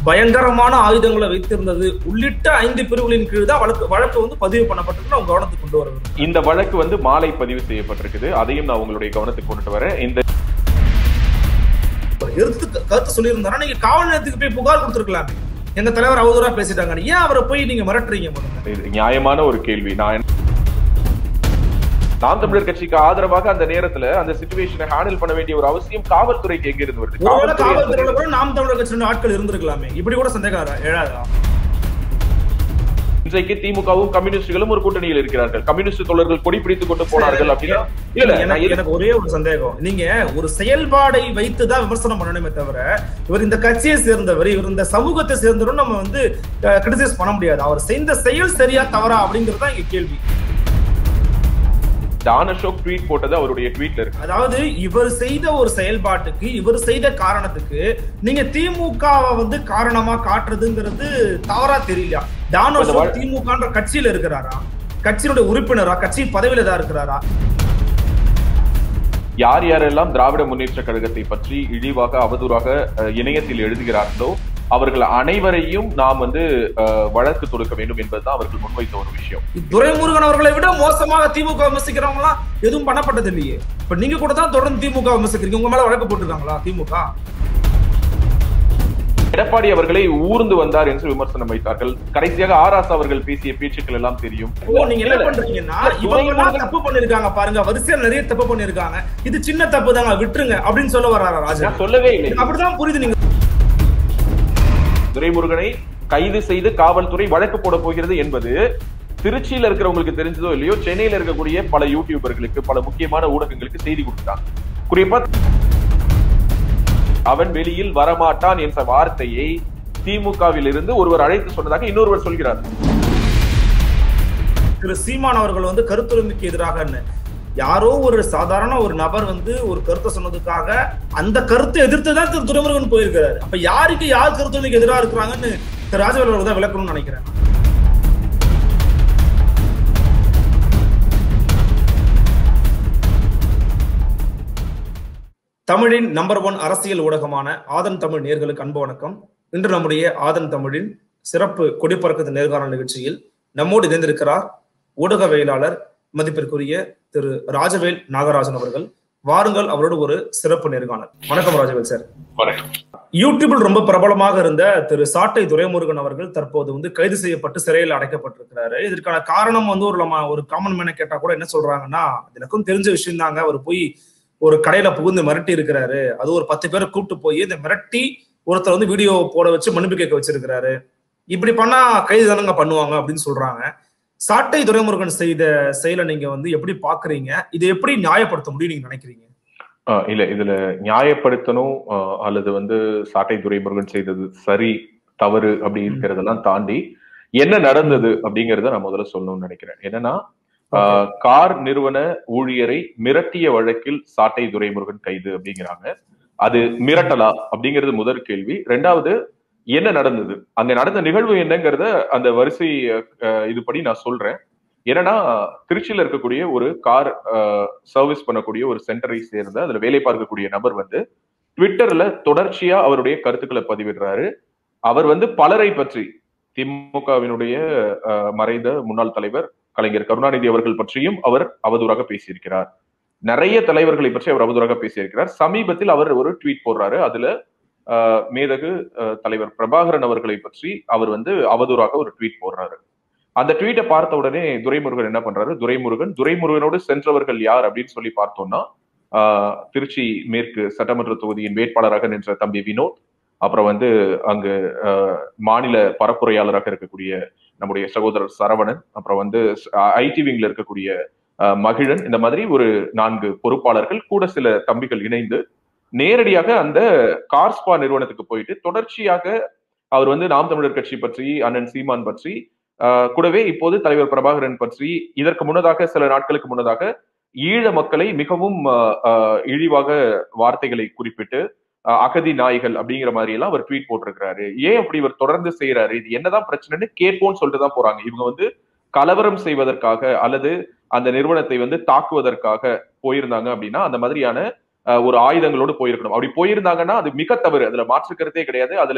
பயங்கரமான ஆயுதங்களை வைத்திருந்தது உள்ளிட்ட ஐந்து பிரிவுகளின் கீழ் தான் வழக்கு வழக்கு வந்து பதிவு பண்ணப்பட்டிருக்கு அவங்க கவனத்துக்கு கொண்டு வர விரும்புறேன். இந்த வழக்கு வந்து மாலை பதிவு செய்யப்பட்டிருக்குது அதையும் நான் உங்களுடைய கவனத்துக்கு கொண்டுட்டு வரேன் இந்த எடுத்து கருத்து சொல்லியிருந்தாரா நீங்க காவல் நிலையத்துக்கு போய் புகார் கொடுத்துருக்கலாமே எங்க தலைவர் அவதூறா பேசிட்டாங்க ஏன் அவரை போய் நீங்க மிரட்டுறீங்க முதல்ல இது நியாயமான ஒரு கேள்வி நான் நாம் தமிழர் கட்சிக்கு ஆதரவாக அந்த நேரத்துல அந்த சிச்சுவேஷனை ஹேண்டில் பண்ண வேண்டிய ஒரு அவசியம் காவல்துறைக்கு எங்க இருந்து வருது ஒருவேளை காவல்துறை காவல்துறையில கூட நாம் தமிழர் கட்சி ரெண்டு ஆட்கள் இருந்திருக்கலாமே இப்படி கூட சந்தேகம் எழாதா இன்றைக்கு திமுகவும் கம்யூனிஸ்டுகளும் ஒரு கூட்டணியில் இருக்கிறார்கள் கம்யூனிஸ்ட் தோழர்கள் கொடி பிடித்துக் கொண்டு போனார்கள் அப்படின்னா இல்ல நான் எனக்கு எது- எனக்கு ஒரே ஒரு சந்தேகம் நீங்க ஒரு செயல்பாடை வைத்து தான் விமர்சனம் பண்ணணுமே தவிர இவர் இந்த கட்சியை சேர்ந்தவர் இவர் இந்த சமூகத்தை சேர்ந்தவரும் நம்ம வந்து கிரிட்டிசைஸ் பண்ண முடியாது அவர் செய்த செயல் சரியா தவறா அப்படிங்கிறது தான் இங்க கேள்வி டான் அசோக் ட்வீட் போட்டது அவருடைய ட்வீட்ல இருக்கு அதாவது இவர் செய்த ஒரு செயல்பாட்டுக்கு இவர் செய்த காரணத்துக்கு நீங்க திமுகவை வந்து காரணமா காட்டுறதுங்கிறது தவறா தெரியல டானோ அந்த வாழ்- திமுகன்ற கட்சியில இருக்கிறாரா கட்சியினுடைய உறுப்பினரா கட்சி பதவியில தான் இருக்கிறாரா யார் யாரெல்லாம் திராவிட முன்னேற்ற கழகத்தை பற்றி இழிவாக அவதூறாக அஹ், இணையத்தில் எழுதுகிறார்களோ அவர்கள் அனைவரையும் நாம் வந்து அஹ், வழக்கு தொடுக்க வேண்டும் என்பதுதான் அவர்கள் முன்வைத்த ஒரு விஷயம் துரைமுருகன் அவர்களை விட மோசமாக திமுக விமர்சிக்கிறவங்க எல்லாம் எதுவும் பண்ணப்பட்டது இல்லையே இப்ப நீங்க கூட தான் தொடர்ந்து திமுக விமர்சிக்கிறீங்க உங்க மேல வழக்கு போட்டிருக்காங்களா திமுக எடப்பாடி அவர்களை ஊர்ந்து வந்தார் என்று விமர்சனம் வைத்தார்கள் கடைசியாக ஆராஸ் அவர்கள் பேசிய பேச்சுக்கள் எல்லாம் தெரியும் ஓ நீங்க என்ன பண்றீங்கன்னா இவங்க எல்லாம் தப்பு பண்ணிருக்காங்க பாருங்க வரிசையா நிறைய தப்பு பண்ணிருக்காங்க இது சின்ன தப்பு தாங்க விட்டுருங்க அப்படின்னு சொல்ல வர்றாரா ராஜா நான் சொல்லவே இல்லை எனக்கு அப்படிதான் புரியுது நீங்க துரைமுருகனை கைது செய்து காவல்துறை வழக்கு போட போகிறது என்பது திருச்சியில இருக்கிறவங்களுக்கு தெரிஞ்சதோ இல்லையோ சென்னையில இருக்கக்கூடிய பல யூடியூபர்களுக்கு பல முக்கியமான ஊடகங்களுக்கு செய்தி கொடுத்தாங்க குறிப்பா அவன் வெளியில் வரமாட்டான் என்ற வார்த்தையை திமுகவில் இருந்து ஒருவர் அழைத்து சொன்னதாக இன்னொருவர் சொல்கிறார் திரு சீமான் அவர்கள் வந்து கருத்துரிமைக்கு எதிராகன்னு யாரோ ஒரு சாதாரண ஒரு நபர் வந்து ஒரு கருத்தை சொன்னதுக்காக அந்த கருத்தை எதிர்த்து தான் திரு துரைமுருகன் போயிருக்கிறாரு அப்ப யாருக்கு யார் கருத்துரிமைக்கு எதிராக இருக்கிறாங்கன்னு திரு ராஜவேல் அவர்கள் தான் விளக்கணும்னு நினைக்கிறேன் தமிழின் நம்பர் ஒன் அரசியல் ஊடகமான ஆதன் தமிழ் நேர்களுக்கு அன்பு வணக்கம் இன்று நம்முடைய ஆதன் தமிழின் சிறப்பு கொடிப்பறக்கத்து நேர்காணல் நிகழ்ச்சியில் நம்மோடு இணைந்திருக்கிறார் ஊடகவியலாளர் மதிப்பிற்குரிய திரு ராஜவேல் நாகராஜன் அவர்கள் வாருங்கள் அவரோடு ஒரு சிறப்பு நேர்காணல் வணக்கம் ராஜவேல் சார் யூடியூபில் ரொம்ப பிரபலமாக இருந்த திரு சாட்டை துரைமுருகன் அவர்கள் தற்போது வந்து கைது செய்யப்பட்டு சிறையில் அடைக்கப்பட்டிருக்கிறாரு இதற்கான காரணம் வந்து ஒரு நம்ம ஒரு காமன் மேனை கேட்டா கூட என்ன சொல்றாங்கன்னா எனக்கும் தெரிஞ்ச விஷயம் தாங்க அவர் போய் ஒரு கடையில புகுந்து மிரட்டி இருக்கிறாரு அது ஒரு பத்து பேரை கூப்பிட்டு போய் இந்த மிரட்டி ஒருத்தர் வந்து வீடியோ போட வச்சு மன்னிப்பு கேட்க வச்சிருக்கிறாரு இப்படி பண்ணா கைது தானங்க பண்ணுவாங்க அப்படின்னு சொல்றாங்க சாட்டை துரைமுருகன் செய்த செயலை நீங்க வந்து எப்படி பாக்குறீங்க இதை எப்படி நியாயப்படுத்த முடியும் நீங்க நினைக்கிறீங்க ஆஹ் இல்ல இதுல நியாயப்படுத்தணும் ஆஹ் அல்லது வந்து சாட்டை துரைமுருகன் செய்தது சரி தவறு அப்படி இருக்கிறதெல்லாம் தாண்டி என்ன நடந்தது அப்படிங்கறத நான் முதல்ல சொல்லணும்னு நினைக்கிறேன் என்னன்னா ஆஹ் கார் நிறுவன ஊழியரை மிரட்டிய வழக்கில் சாட்டை துரைமுருகன் கைது அப்படிங்கிறாங்க அது மிரட்டலா அப்படிங்கிறது முதல் கேள்வி ரெண்டாவது என்ன நடந்தது அங்க நடந்த நிகழ்வு என்னங்கிறத அந்த வரிசை ஆஹ் இதுபடி நான் சொல்றேன் என்னன்னா திருச்சியில இருக்கக்கூடிய ஒரு கார் சர்வீஸ் பண்ணக்கூடிய ஒரு சென்டரை சேர்ந்த அதுல வேலை பார்க்கக்கூடிய நபர் வந்து ட்விட்டர்ல தொடர்ச்சியா அவருடைய கருத்துக்களை பதிவிடுறாரு அவர் வந்து பலரை பற்றி திமுகவினுடைய ஆஹ், மறைந்த முன்னாள் தலைவர் கலைஞர் கருணாநிதி அவர்கள் பற்றியும் அவர் அவதூறாக பேசியிருக்கிறார் நிறைய தலைவர்களை பற்றி அவர் அவதூறாக பேசியிருக்கிறார் சமீபத்தில் அவர் ஒரு ட்வீட் போடுறாரு அதுல ஆஹ், மேதகு ஆஹ், தலைவர் பிரபாகரன் அவர்களை பற்றி அவர் வந்து அவதூறாக ஒரு ட்வீட் போடுறாரு அந்த ட்வீட்டை பார்த்த உடனே துரைமுருகன் என்ன பண்றாரு துரைமுருகன் துரைமுருகனோடு சென்றவர்கள் யார் அப்படின்னு சொல்லி பார்த்தோம்னா ஆஹ், திருச்சி மேற்கு சட்டமன்ற தொகுதியின் வேட்பாளராக நின்ற தம்பி வினோத் அப்புறம் வந்து அங்கு ஆஹ், மாநில பரப்புரையாளராக இருக்கக்கூடிய நம்முடைய சகோதரர் சரவணன் அப்புறம் வந்து ஐடி விங்ல இருக்கக்கூடிய ஆஹ், மகிழன் இந்த மாதிரி ஒரு நான்கு பொறுப்பாளர்கள் கூட சில தம்பிகள் இணைந்து நேரடியாக அந்த கார்ஸ்பா நிறுவனத்துக்கு போயிட்டு தொடர்ச்சியாக அவர் வந்து நாம் தமிழர் கட்சி பற்றி அண்ணன் சீமான் பற்றி ஆஹ், கூடவே இப்போது தலைவர் பிரபாகரன் பற்றி இதற்கு முன்னதாக சில நாட்களுக்கு முன்னதாக ஈழ மக்களை மிகவும் ஆஹ், ஆஹ், இழிவாக வார்த்தைகளை குறிப்பிட்டு ஆஹ், அகதி நாய்கள் அப்படிங்கிற மாதிரி எல்லாம் அவர் ட்வீட் போட்டிருக்கிறாரு ஏன் அப்படி இவர் தொடர்ந்து செய்யறாரு இது என்னதான் பிரச்சனைன்னு கேட்போம்னு சொல்லிட்டு தான் போறாங்க இவங்க வந்து கலவரம் செய்வதற்காக அல்லது அந்த நிறுவனத்தை வந்து தாக்குவதற்காக போயிருந்தாங்க அப்படின்னா அந்த மாதிரியான ஆஹ், ஒரு ஆயுதங்களோடு போயிருக்கணும் அப்படி போயிருந்தாங்கன்னா அது மிக தவறு அதுல மாற்று கருத்தே கிடையாது அதுல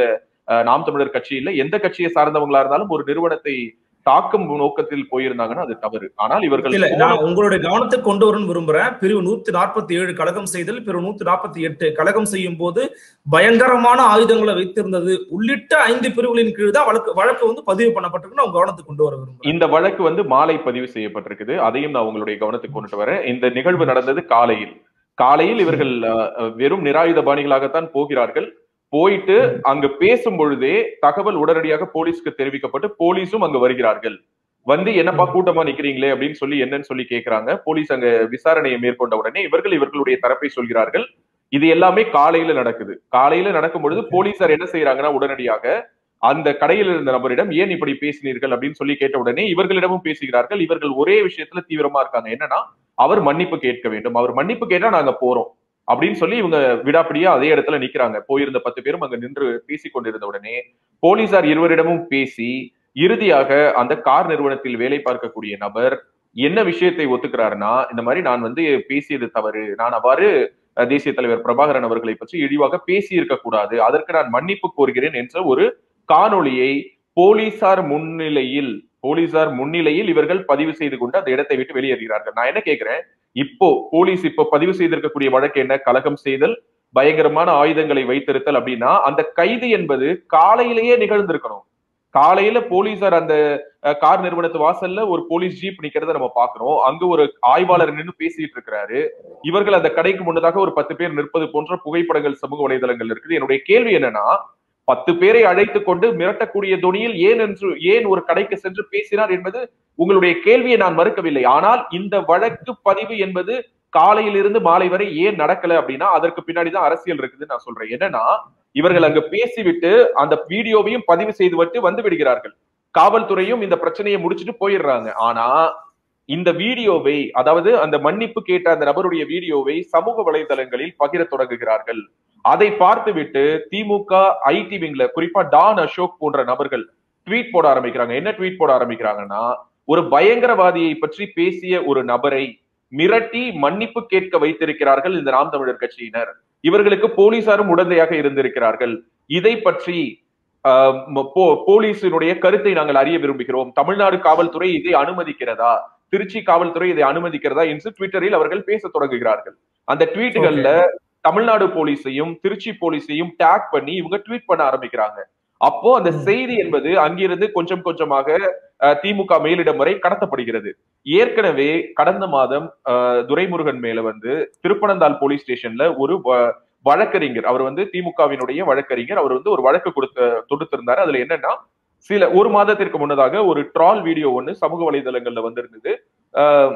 அஹ், நாம் தமிழர் கட்சி இல்ல எந்த கட்சியை சார்ந்தவங்களா இருந்தாலும் ஒரு நிறுவனத்தை தாக்கும் நோக்கத்தில் போயிருந்தாங்கன்னா அது தவறு ஆனால் இவர்கள் இல்ல போன- நான் உங்களுடைய கவனத்துக்கு கொண்டு வரணும்னு விரும்புறேன் பிரிவு நூத்தி நாற்பத்தி ஏழு கழகம் செய்தல் பிரிவு நூத்தி நாற்பத்தி எட்டு கழகம் செய்யும் போது பயங்கரமான ஆயுதங்களை வைத்திருந்தது உள்ளிட்ட ஐந்து பிரிவுகளின் கீழ் தான் வழக்கு வழக்கு வந்து பதிவு பண்ணப்பட்டிருக்கு நான் உங்க கவனத்துக்கு கொண்டு வர விரும்புறேன் இந்த வழக்கு வந்து மாலை பதிவு செய்யப்பட்டிருக்குது அதையும் நான் உங்களுடைய கவனத்துக்கு கொண்டுட்டு வரேன் இந்த நிகழ்வு நடந்தது காலையில் காலையில் இவர்கள் அஹ், அஹ், வெறும் நிராயுத பாணிகளாகத்தான் போகிறார்கள் போயிட்டு அங்கு பேசும் பொழுதே தகவல் உடனடியாக போலீஸ்க்கு தெரிவிக்கப்பட்டு போலீஸும் அங்கு வருகிறார்கள் வந்து என்னப்பா கூட்டமா நிக்கிறீங்களே அப்படின்னு சொல்லி என்னன்னு சொல்லி கேக்குறாங்க போலீஸ் அங்க விசாரணையை மேற்கொண்ட உடனே இவர்கள் இவர்களுடைய தரப்பை சொல்கிறார்கள் இது எல்லாமே காலையில நடக்குது காலையில நடக்கும் பொழுது போலீசார் என்ன செய்யறாங்கன்னா உடனடியாக அந்த கடையில் இருந்த நபரிடம் ஏன் இப்படி பேசினீர்கள் அப்படின்னு சொல்லி கேட்ட உடனே இவர்களிடமும் பேசுகிறார்கள் இவர்கள் ஒரே விஷயத்துல தீவிரமா இருக்காங்க என்னன்னா அவர் மன்னிப்பு கேட்க வேண்டும் அவர் மன்னிப்பு கேட்டா நாங்க போறோம் அப்படின்னு சொல்லி இவங்க விடாப்பிடியா அதே இடத்துல நிக்கிறாங்க போயிருந்த பத்து பேரும் அங்க நின்று பேசிக் கொண்டிருந்த உடனே போலீசார் இருவரிடமும் பேசி இறுதியாக அந்த கார் நிறுவனத்தில் வேலை பார்க்கக்கூடிய நபர் என்ன விஷயத்தை ஒத்துக்கிறாருன்னா இந்த மாதிரி நான் வந்து பேசியது தவறு நான் அவ்வாறு அஹ், தேசிய தலைவர் பிரபாகரன் அவர்களை பற்றி இழிவாக பேசி இருக்க கூடாது அதற்கு நான் மன்னிப்பு கோருகிறேன் என்ற ஒரு காணொளியை போலீசார் முன்னிலையில் போலீசார் முன்னிலையில் இவர்கள் பதிவு செய்து கொண்டு அந்த இடத்தை விட்டு வெளியேறுகிறார்கள் நான் என்ன கேட்கிறேன் இப்போ போலீஸ் இப்போ பதிவு செய்திருக்கக்கூடிய வழக்கு என்ன கலகம் செய்தல் பயங்கரமான ஆயுதங்களை வைத்திருத்தல் அப்படின்னா அந்த கைது என்பது காலையிலேயே நிகழ்ந்திருக்கணும் காலையில போலீசார் அந்த அஹ், கார் நிறுவனத்து வாசல்ல ஒரு போலீஸ் ஜீப் நிக்கிறத நம்ம பாக்குறோம் அங்க ஒரு ஆய்வாளர் நின்று பேசிட்டு இருக்கிறாரு இவர்கள் அந்த கடைக்கு முன்னதாக ஒரு பத்து பேர் நிற்பது போன்ற புகைப்படங்கள் சமூக வலைதளங்கள் இருக்குது என்னுடைய கேள்வி என்னன்னா பத்து பேரை அழைத்துக் கொண்டு மிரட்டக்கூடிய தொனியில் ஏன் என்று ஏன் ஒரு கடைக்கு சென்று பேசினார் என்பது உங்களுடைய கேள்வியை நான் மறுக்கவில்லை ஆனால் இந்த வழக்கு பதிவு என்பது காலையில் இருந்து மாலை வரை ஏன் நடக்கல அப்படின்னா அதற்கு பின்னாடிதான் அரசியல் இருக்குதுன்னு நான் சொல்றேன் என்னன்னா இவர்கள் அங்கு பேசிவிட்டு அந்த வீடியோவையும் பதிவு செய்து விட்டு வந்து விடுகிறார்கள் காவல்துறையும் இந்த பிரச்சனையை முடிச்சுட்டு போயிடுறாங்க ஆனா இந்த வீடியோவை அதாவது அந்த மன்னிப்பு கேட்ட அந்த நபருடைய வீடியோவை சமூக வலைதளங்களில் பகிர தொடங்குகிறார்கள் அதை பார்த்துவிட்டு திமுக ஐடி விங்ல குறிப்பா டான் அசோக் போன்ற நபர்கள் ட்வீட் போட ஆரம்பிக்கிறாங்க என்ன ட்வீட் போட ஆரம்பிக்கிறாங்கன்னா ஒரு பயங்கரவாதியை பற்றி பேசிய ஒரு நபரை மிரட்டி மன்னிப்பு கேட்க வைத்திருக்கிறார்கள் இந்த நாம் தமிழர் கட்சியினர் இவர்களுக்கு போலீசாரும் உடந்தையாக இருந்திருக்கிறார்கள் இதை பற்றி ஆஹ், ம- போ- போலீசினுடைய கருத்தை நாங்கள் அறிய விரும்புகிறோம் தமிழ்நாடு காவல்துறை இதை அனுமதிக்கிறதா திருச்சி காவல்துறை இதை அனுமதிக்கிறதா என்று ட்விட்டரில் அவர்கள் பேச தொடங்குகிறார்கள் அந்த ட்வீட்டுகள்ல தமிழ்நாடு போலீஸையும் திருச்சி போலீஸையும் டேக் பண்ணி இவங்க ட்வீட் பண்ண ஆரம்பிக்கிறாங்க அப்போ அந்த ம். செய்தி என்பது அங்கிருந்து கொஞ்சம் கொஞ்சமாக அஹ், திமுக மேலிடம் வரை கடத்தப்படுகிறது ஏற்கனவே கடந்த மாதம் அஹ், துரைமுருகன் மேல வந்து திருப்பனந்தாள் போலீஸ் ஸ்டேஷன்ல ஒரு வ- வழக்கறிஞர் அவர் வந்து திமுகவினுடைய வழக்கறிஞர் அவர் வந்து ஒரு வழக்கு கொடுத்த தொடுத்திருந்தாரு அதுல என்னன்னா சில ஒரு மாதத்திற்கு முன்னதாக ஒரு ட்ரால் வீடியோ ஒண்ணு சமூக வலைதளங்கள்ல வந்திருந்தது அஹ்,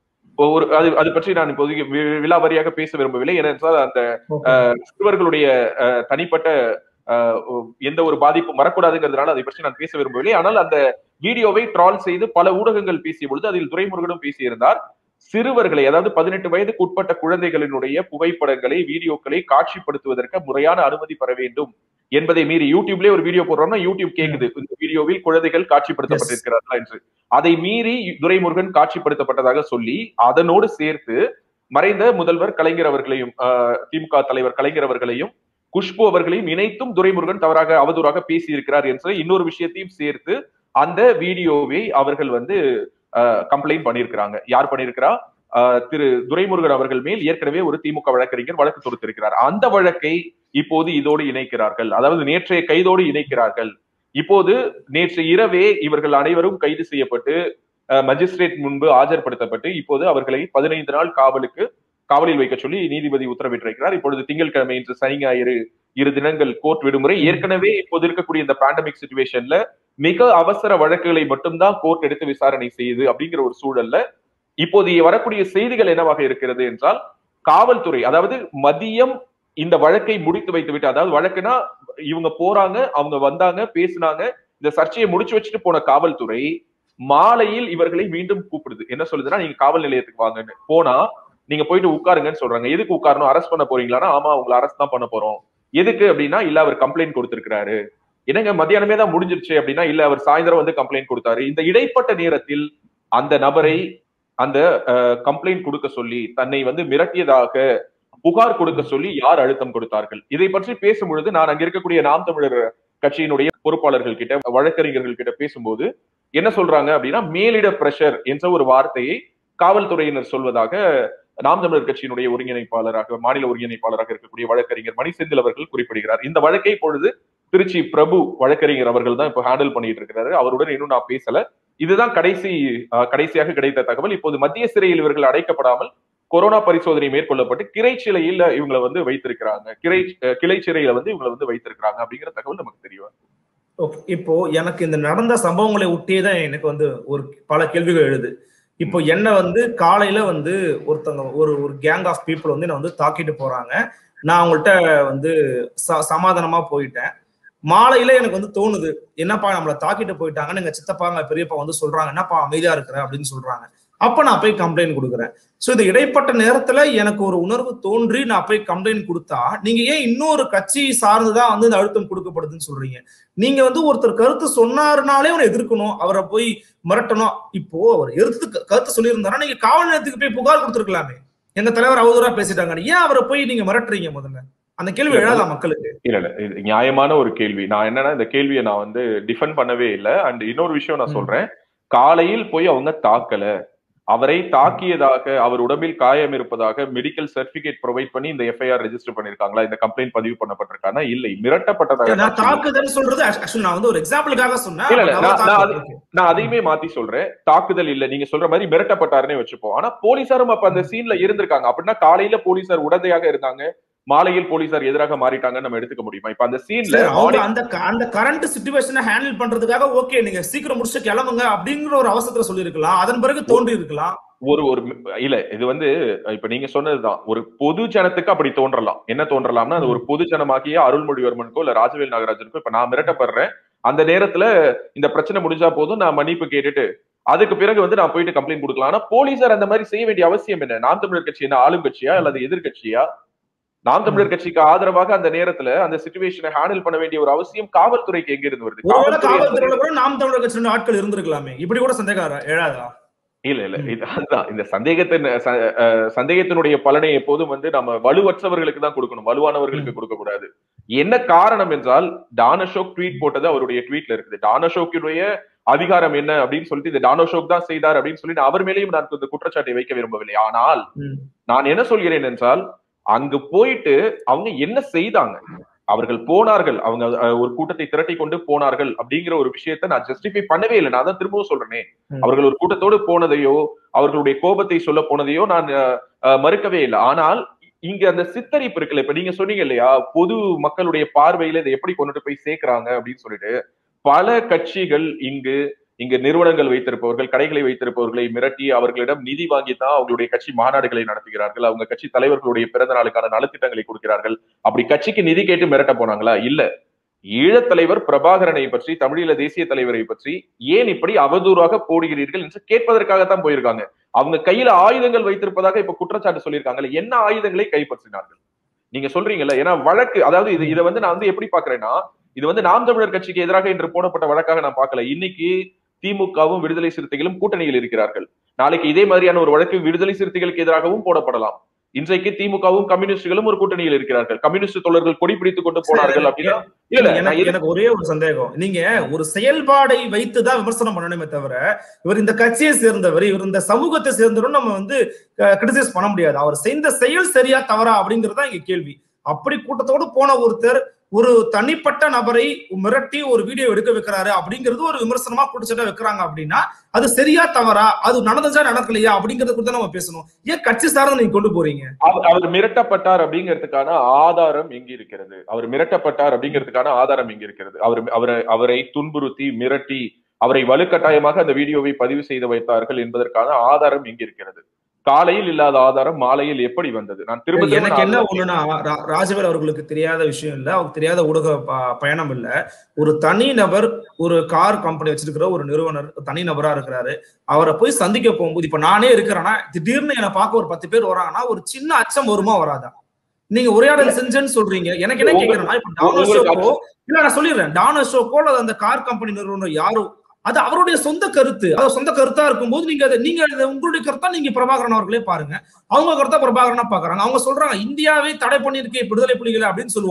ஒரு அது அது பற்றி நான் இப்போதைக்கு வி- விலாவாரியாக பேச விரும்பவில்லை ஏனென்றால் அந்த சிறுவர்களுடைய அஹ், தனிப்பட்ட அஹ், எந்த ஒரு பாதிப்பும் வரக்கூடாதுங்கிறதுனால அதை பற்றி நான் பேச விரும்பவில்லை ஆனால் அந்த வீடியோவை ட்ரால் செய்து பல ஊடகங்கள் பேசிய பொழுது அதில் துரைமுருகனும் பேசியிருந்தார் சிறுவர்களை அதாவது பதினெட்டு வயதுக்கு உட்பட்ட குழந்தைகளினுடைய புகைப்படங்களை வீடியோக்களை காட்சிப்படுத்துவதற்கு முறையான அனுமதி பெற வேண்டும் என்பதை மீறி யூடியூப்லயே ஒரு வீடியோ போடுறோம்னா யூடியூப் கேக்குது இந்த வீடியோவில் குழந்தைகள் காட்சிப்படுத்தப்பட்டிருக்கிறார்களா என்று அதை மீறி துரைமுருகன் காட்சிப்படுத்தப்பட்டதாக சொல்லி அதனோடு சேர்த்து மறைந்த முதல்வர் கலைஞர் அவர்களையும் ஆஹ், திமுக தலைவர் கலைஞர் அவர்களையும் குஷ்பு அவர்களையும் இணைத்தும் துரைமுருகன் தவறாக அவதூறாக பேசியிருக்கிறார் என்ற இன்னொரு விஷயத்தையும் சேர்த்து அந்த வீடியோவை அவர்கள் வந்து கம்ப்ளைண்ட் பண்ணியிருக்கிறாங்க யார் பண்ணியிருக்கிறா ஆஹ், திரு துரைமுருகன் அவர்கள் மேல் ஏற்கனவே ஒரு திமுக வழக்கறிஞர் வழக்கு தொடுத்திருக்கிறார் அந்த வழக்கை இப்போது இதோடு இணைக்கிறார்கள் அதாவது நேற்றைய கைதோடு இணைக்கிறார்கள் இப்போது நேற்று இரவே இவர்கள் அனைவரும் கைது செய்யப்பட்டு மஜிஸ்ட்ரேட் முன்பு ஆஜர்படுத்தப்பட்டு இப்போது அவர்களை பதினைந்து நாள் காவலுக்கு காவலில் வைக்க சொல்லி நீதிபதி உத்தரவிட்டிருக்கிறார் இப்பொழுது திங்கட்கிழமை இன்று சனி ஞாயிறு இரு தினங்கள் கோர்ட் விடுமுறை ஏற்கனவே இப்போது இருக்கக்கூடிய இந்த பேண்டமிக் சுச்சுவேஷன்ல மிக அவசர வழக்குகளை மட்டும்தான் கோர்ட் எடுத்து விசாரணை செய்யுது அப்படிங்கிற ஒரு சூழல்ல இப்போது வரக்கூடிய செய்திகள் என்னவாக இருக்கிறது என்றால் காவல்துறை அதாவது மதியம் இந்த வழக்கை முடித்து வைத்து விட்டு அதாவது வழக்குனா இவங்க போறாங்க அவங்க வந்தாங்க பேசினாங்க இந்த சர்ச்சையை முடிச்சு வச்சுட்டு போன காவல்துறை மாலையில் இவர்களை மீண்டும் கூப்பிடுது என்ன சொல்லுதுன்னா நீங்க காவல் நிலையத்துக்கு வாங்கன்னு போனா நீங்க போயிட்டு உட்காருங்கன்னு சொல்றாங்க எதுக்கு உட்காரணும் அரெஸ்ட் பண்ண போறீங்களான்னா ஆமா உங்களை அரெஸ்ட் தான் பண்ண போறோம் எதுக்கு அப்படின்னா இல்ல அவர் கம்ப்ளைண்ட் கொடுத்திருக்கிறாரு என்னங்க மத்தியானமே தான் முடிஞ்சிருச்சு அப்படின்னா இல்ல அவர் சாயந்தரம் வந்து கம்ப்ளைண்ட் கொடுத்தாரு இந்த இடைப்பட்ட நேரத்தில் அந்த நபரை அந்த கம்ப்ளைண்ட் கொடுக்க சொல்லி தன்னை வந்து மிரட்டியதாக புகார் கொடுக்க சொல்லி யார் அழுத்தம் கொடுத்தார்கள் இதை பற்றி பேசும் பொழுது நான் அங்க இருக்கக்கூடிய நாம் தமிழர் கட்சியினுடைய பொறுப்பாளர்கள் கிட்ட வழக்கறிஞர்கள் கிட்ட பேசும்போது என்ன சொல்றாங்க அப்படின்னா மேலிட பிரஷர் என்ற ஒரு வார்த்தையை காவல்துறையினர் சொல்வதாக நாம் தமிழர் கட்சியினுடைய ஒருங்கிணைப்பாளராக மாநில ஒருங்கிணைப்பாளராக இருக்கக்கூடிய வழக்கறிஞர் மணி செந்தில் அவர்கள் குறிப்பிடுகிறார் இந்த வழக்கை இப்பொழுது திருச்சி பிரபு வழக்கறிஞர் அவர்கள் தான் இப்ப ஹேண்டில் பண்ணிட்டு இருக்கிறாரு அவருடன் இன்னும் நான் பேசல இதுதான் கடைசி அஹ், கடைசியாக கிடைத்த தகவல் இப்போது மத்திய சிறையில் இவர்கள் அடைக்கப்படாமல் கொரோனா பரிசோதனை மேற்கொள்ளப்பட்டு கிளை சிலையில இவங்களை வந்து வைத்திருக்கிறாங்க கிளை அஹ், கிளை சிறையில வந்து இவங்களை வந்து வைத்திருக்கிறாங்க அப்படிங்கிற தகவல் நமக்கு தெரியும் ஓகே இப்போ எனக்கு இந்த நடந்த சம்பவங்களை ஒட்டியே தான் எனக்கு வந்து ஒரு பல கேள்விகள் எழுது இப்போ என்ன வந்து காலையில வந்து ஒருத்தவங்க ஒரு ஒரு கேங் ஆஃப் பீப்புள் வந்து என்ன வந்து தாக்கிட்டு போறாங்க நான் அவங்கள்ட்ட வந்து ச- சமாதானமா போயிட்டேன் மாலையில எனக்கு வந்து தோணுது என்னப்பா நம்மளை தாக்கிட்டு போயிட்டாங்கன்னு எங்க சித்தப்பாங்க பெரியப்பா வந்து சொல்றாங்க என்னப்பா அமைதியா இருக்கிற அப்படின்னு சொல்றாங்க அப்ப நான் போய் கம்ப்ளைண்ட் கொடுக்குறேன் சோ இந்த இடைப்பட்ட நேரத்துல எனக்கு ஒரு உணர்வு தோன்றி நான் போய் கம்ப்ளைண்ட் கொடுத்தா நீங்க ஏன் இன்னொரு கட்சி சார்ந்துதான் வந்து இந்த அழுத்தம் கொடுக்கப்படுதுன்னு சொல்றீங்க நீங்க வந்து ஒருத்தர் கருத்து சொன்னாருனாலே அவனை எதிர்க்கணும் அவரை போய் மிரட்டணும் இப்போ அவர் எதிர்த்து கருத்து சொல்லியிருந்தாரா நீங்க காவல் நிலையத்துக்கு போய் புகார் கொடுத்துருக்கலாமே எங்க தலைவர் அவதூறா பேசிட்டாங்க ஏன் அவரை போய் நீங்க மிரட்டுறீங்க முதல்ல அந்த கேள்வி எழாதா மக்களுக்கு இல்ல இல்ல இது நியாயமான ஒரு கேள்வி நான் என்னன்னா இந்த கேள்வியை நான் வந்து டிஃபெண்ட் பண்ணவே இல்லை அண்ட் இன்னொரு விஷயம் நான் ம். சொல்றேன் காலையில் போய் அவங்க தாக்கல அவரை தாக்கியதாக அவர் உடம்பில் காயம் இருப்பதாக மெடிக்கல் சர்டிபிகேட் ப்ரொவைட் பண்ணி இந்த எஃப்ஐஆர் ரெஜிஸ்டர் பண்ணிருக்காங்களா இந்த கம்ப்ளைண்ட் பதிவு பண்ணப்பட்டிருக்கானா இல்லை மிரட்டப்பட்டதாக நான் நான் சொல்றேன். தாக்குதல் சொல்றது actually நான் வந்து ஒரு எக்ஸாம்பிளுக்காக சொன்னேன் இல்ல, இல்ல, but அவர் நான்- நான் தாக்குதல். Okay. நான் அதையுமே மாத்தி சொல்றேன் தாக்குதல் இல்ல நீங்க சொல்ற மாதிரி மிரட்டப்பட்டாருன்னே வச்சுப்போம் ஆனா போலீசாரும் அப்ப அந்த சீன்ல இருந்திருக்காங்க அப்படின்னா காலையில போலீசார் உடந்தையாக இருந்தாங்க மாலையில் போலீசார் எதிராக மாறிட்டாங்கன்னு நம்ம எடுத்துக்க முடியுமா இப்ப அந்த சீன்ல சரி, அவங்க அந்த க- அந்த கரண்ட் சுச்சுவேஷனை ஹேண்டில் பண்றதுக்காக ஓகே நீங்க சீக்கிரம் முடிச்சு கிளம்புங்க அப்படிங்கிற ஒரு அவசரத்துல சொல்லியிருக்கலாம் அதன் பிறகு தோன்றி இருக்கலாம் ஒரு ஒரு இல்ல இது வந்து இப்ப நீங்க சொன்னதுதான் ஒரு பொது ஜனத்துக்கு அப்படி தோன்றலாம் என்ன தோன்றலாம்னா அது ஒரு பொது ஜனமாகிய அருள்மொழிவர்மனுக்கோ இல்ல ராஜவேல் நாகராஜனுக்கோ இப்ப நான் மிரட்டப்படுறேன் அந்த நேரத்துல இந்த பிரச்சனை முடிஞ்சா போதும் நான் மன்னிப்பு கேட்டுட்டு அதுக்கு பிறகு வந்து நான் போயிட்டு கம்ப்ளைண்ட் கொடுக்கலாம் ஆனா போலீசார் அந்த மாதிரி செய்ய வேண்டிய அவசியம் என்ன நாம் தமிழர் கட்சி என்ன ஆளும் கட்சியா அல்லது எதிர்கட்சியா நாம் தமிழர் கட்சிக்கு ஆதரவாக அந்த நேரத்துல அந்த சுச்சுவேஷனை ஹேண்டில் பண்ண வேண்டிய ஒரு அவசியம் காவல்துறைக்கு எங்க இருந்து வருது ஒருவேளை காவல்துறை என்பது- காவல்துறையில கூட நாம் தமிழர் கட்சியில ஆட்கள் இருந்திருக்கலாமே இப்படி கூட சந்தேகம் எழாதா இல்ல இல்ல இது அதுதான் இந்த சந்தேகத்தின் ச- அஹ் சந்தேகத்தினுடைய பலனை எப்போதும் வந்து நம்ம வலுவற்றவர்களுக்கு தான் கொடுக்கணும் வலுவானவர்களுக்கு கொடுக்க கூடாது என்ன காரணம் என்றால் டான் அசோக் ட்வீட் போட்டது அவருடைய ட்வீட்ல இருக்குது டான் அசோக்கினுடைய அதிகாரம் என்ன அப்படின்னு சொல்லிட்டு இது டான் அசோக் தான் செய்தார் அப்படின்னு சொல்லி நான் அவர் மேலேயும் நான் இந்த குற்றச்சாட்டை வைக்க விரும்பவில்லை ஆனால் ம். நான் என்ன சொல்கிறேன் என்றால் அங்கு போயிட்டு அவங்க என்ன செய்தாங்க அவர்கள் போனார்கள் அவங்க அஹ், ஒரு கூட்டத்தை திரட்டி கொண்டு போனார்கள் அப்படிங்கிற ஒரு விஷயத்தை நான் ஜஸ்டிஃபை பண்ணவே இல்லை நான் தான் திரும்பவும் சொல்றேனே ம். அவர்கள் ஒரு கூட்டத்தோடு போனதையோ அவர்களுடைய கோபத்தை சொல்ல போனதையோ நான் அஹ், அஹ், மறுக்கவே இல்லை ஆனால் இங்க அந்த சித்தரிப்பு இருக்குல்ல இப்ப நீங்க சொன்னீங்க இல்லையா பொது மக்களுடைய பார்வையில இதை எப்படி கொண்டுட்டு போய் சேர்க்கறாங்க அப்படின்னு சொல்லிட்டு பல கட்சிகள் இங்கு இங்கு நிறுவனங்கள் வைத்திருப்பவர்கள் கடைகளை வைத்திருப்பவர்களை மிரட்டி அவர்களிடம் நிதி வாங்கி தான் அவங்களுடைய கட்சி மாநாடுகளை நடத்துகிறார்கள் அவங்க கட்சி தலைவர்களுடைய பிறந்த நாளுக்கான நலத்திட்டங்களை கொடுக்கிறார்கள் அப்படி கட்சிக்கு நிதி கேட்டு மிரட்ட போனாங்களா இல்ல ஈழத் தலைவர் பிரபாகரனை பற்றி தமிழீழ தேசிய தலைவரை பற்றி ஏன் இப்படி அவதூறாக போடுகிறீர்கள் என்று கேட்பதற்காகத்தான் போயிருக்காங்க அவங்க கையில ஆயுதங்கள் வைத்திருப்பதாக இப்ப குற்றச்சாட்டு சொல்லியிருக்காங்கல்ல என்ன ஆயுதங்களை கைப்பற்றினார்கள் நீங்க சொல்றீங்கல்ல ஏன்னா வழக்கு அதாவது இது இதை வந்து நான் வந்து எப்படி பாக்குறேன்னா இது வந்து நாம் தமிழர் கட்சிக்கு எதிராக இன்று போடப்பட்ட வழக்காக நான் பார்க்கல இன்னைக்கு திமுகவும் விடுதலை சிறுத்தைகளும் கூட்டணியில் இருக்கிறார்கள் நாளைக்கு இதே மாதிரியான ஒரு வழக்கு விடுதலை சிறுத்தைகளுக்கு எதிராகவும் போடப்படலாம் இன்றைக்கு திமுகவும் கம்யூனிஸ்டுகளும் ஒரு கூட்டணியில் இருக்கிறார்கள் கம்யூனிஸ்ட் தோழர்கள் கொடி பிடித்துக் கொண்டு போனார்கள் அப்படின்னா இல்ல இல்ல நான் எனக்கு எது- எனக்கு ஒரே ஒரு சந்தேகம் நீங்க ஒரு செயல்பாடை வைத்துதான் விமர்சனம் பண்ணணுமே தவிர இவர் இந்த கட்சியை சேர்ந்தவர் இவர் இந்த சமூகத்தை சேர்ந்தவர் நம்ம வந்து கிரிட்டிசைஸ் பண்ண முடியாது அவர் செய்த செயல் சரியா தவறா அப்படிங்கறது தான் இங்க கேள்வி அப்படி கூட்டத்தோடு போன ஒருத்தர் ஒரு தனிப்பட்ட நபரை மிரட்டி ஒரு வீடியோ எடுக்க வைக்கிறாரு அப்படிங்கிறது ஒரு விமர்சனமா குடிச்சிட்டா வைக்கிறாங்க அப்படின்னா அது சரியா தவறா அது நடந்துச்சா நடக்கலையா அப்படிங்கறத குறித்து நம்ம பேசணும் ஏன் கட்சி சார்ந்து நீங்க கொண்டு போறீங்க அவர் அவர் மிரட்டப்பட்டார் அப்படிங்கிறதுக்கான ஆதாரம் எங்க இருக்கிறது அவர் மிரட்டப்பட்டார் அப்படிங்கிறதுக்கான ஆதாரம் எங்க இருக்கிறது அவர் அவரை அவரை துன்புறுத்தி மிரட்டி அவரை வலுக்கட்டாயமாக அந்த வீடியோவை பதிவு செய்து வைத்தார்கள் என்பதற்கான ஆதாரம் எங்க இருக்கிறது காலையில் இல்லாத ஆதாரம் மாலையில் எப்படி வந்தது நான் திரும்ப திரும்ப எனக்கு நான் என்ன அதுதான் ஒண்ணுன்னா ரா- ராஜவேல் அவர்களுக்கு தெரியாத விஷயம் இல்ல அவருக்கு தெரியாத ஊடக ப- பயணம் இல்ல ஒரு தனி நபர் ஒரு கார் கம்பெனி வச்சிருக்கிற ஒரு நிறுவனர் தனி நபரா இருக்கிறாரு அவரை போய் சந்திக்க போகும்போது இப்ப நானே இருக்கிறேன்னா திடீர்னு என்னை பார்க்க ஒரு பத்து பேர் வராங்கன்னா ஒரு சின்ன அச்சம் வருமா வராதா நீங்க உரையாடல் செஞ்சேன்னு சொல்றீங்க எனக்கு என்ன உங்களுக்கு- கேக்குறேன்னா இப்ப டான் உங்களுக்கு அசோக்கோ இல்ல நான் சொல்லிடுறேன் டான் அசோக்கோ அல்லது அந்த கார் கம்பெனி நிறுவனர் யாரோ அது அவருடைய சொந்த கருத்து அது சொந்த கருத்தா இருக்கும்போது நீங்க அதை நீங்க அதை உங்களுடைய கருத்தா நீங்க பிரபாகரன் அவர்களே பாருங்க அவங்க கருத்தா பிரபாகரனா பாக்குறாங்க அவங்க சொல்றாங்க இந்தியாவை தடை பண்ணிருக்கே விடுதலை புலிகளை அப்படின்னு சொல்லுவாங்க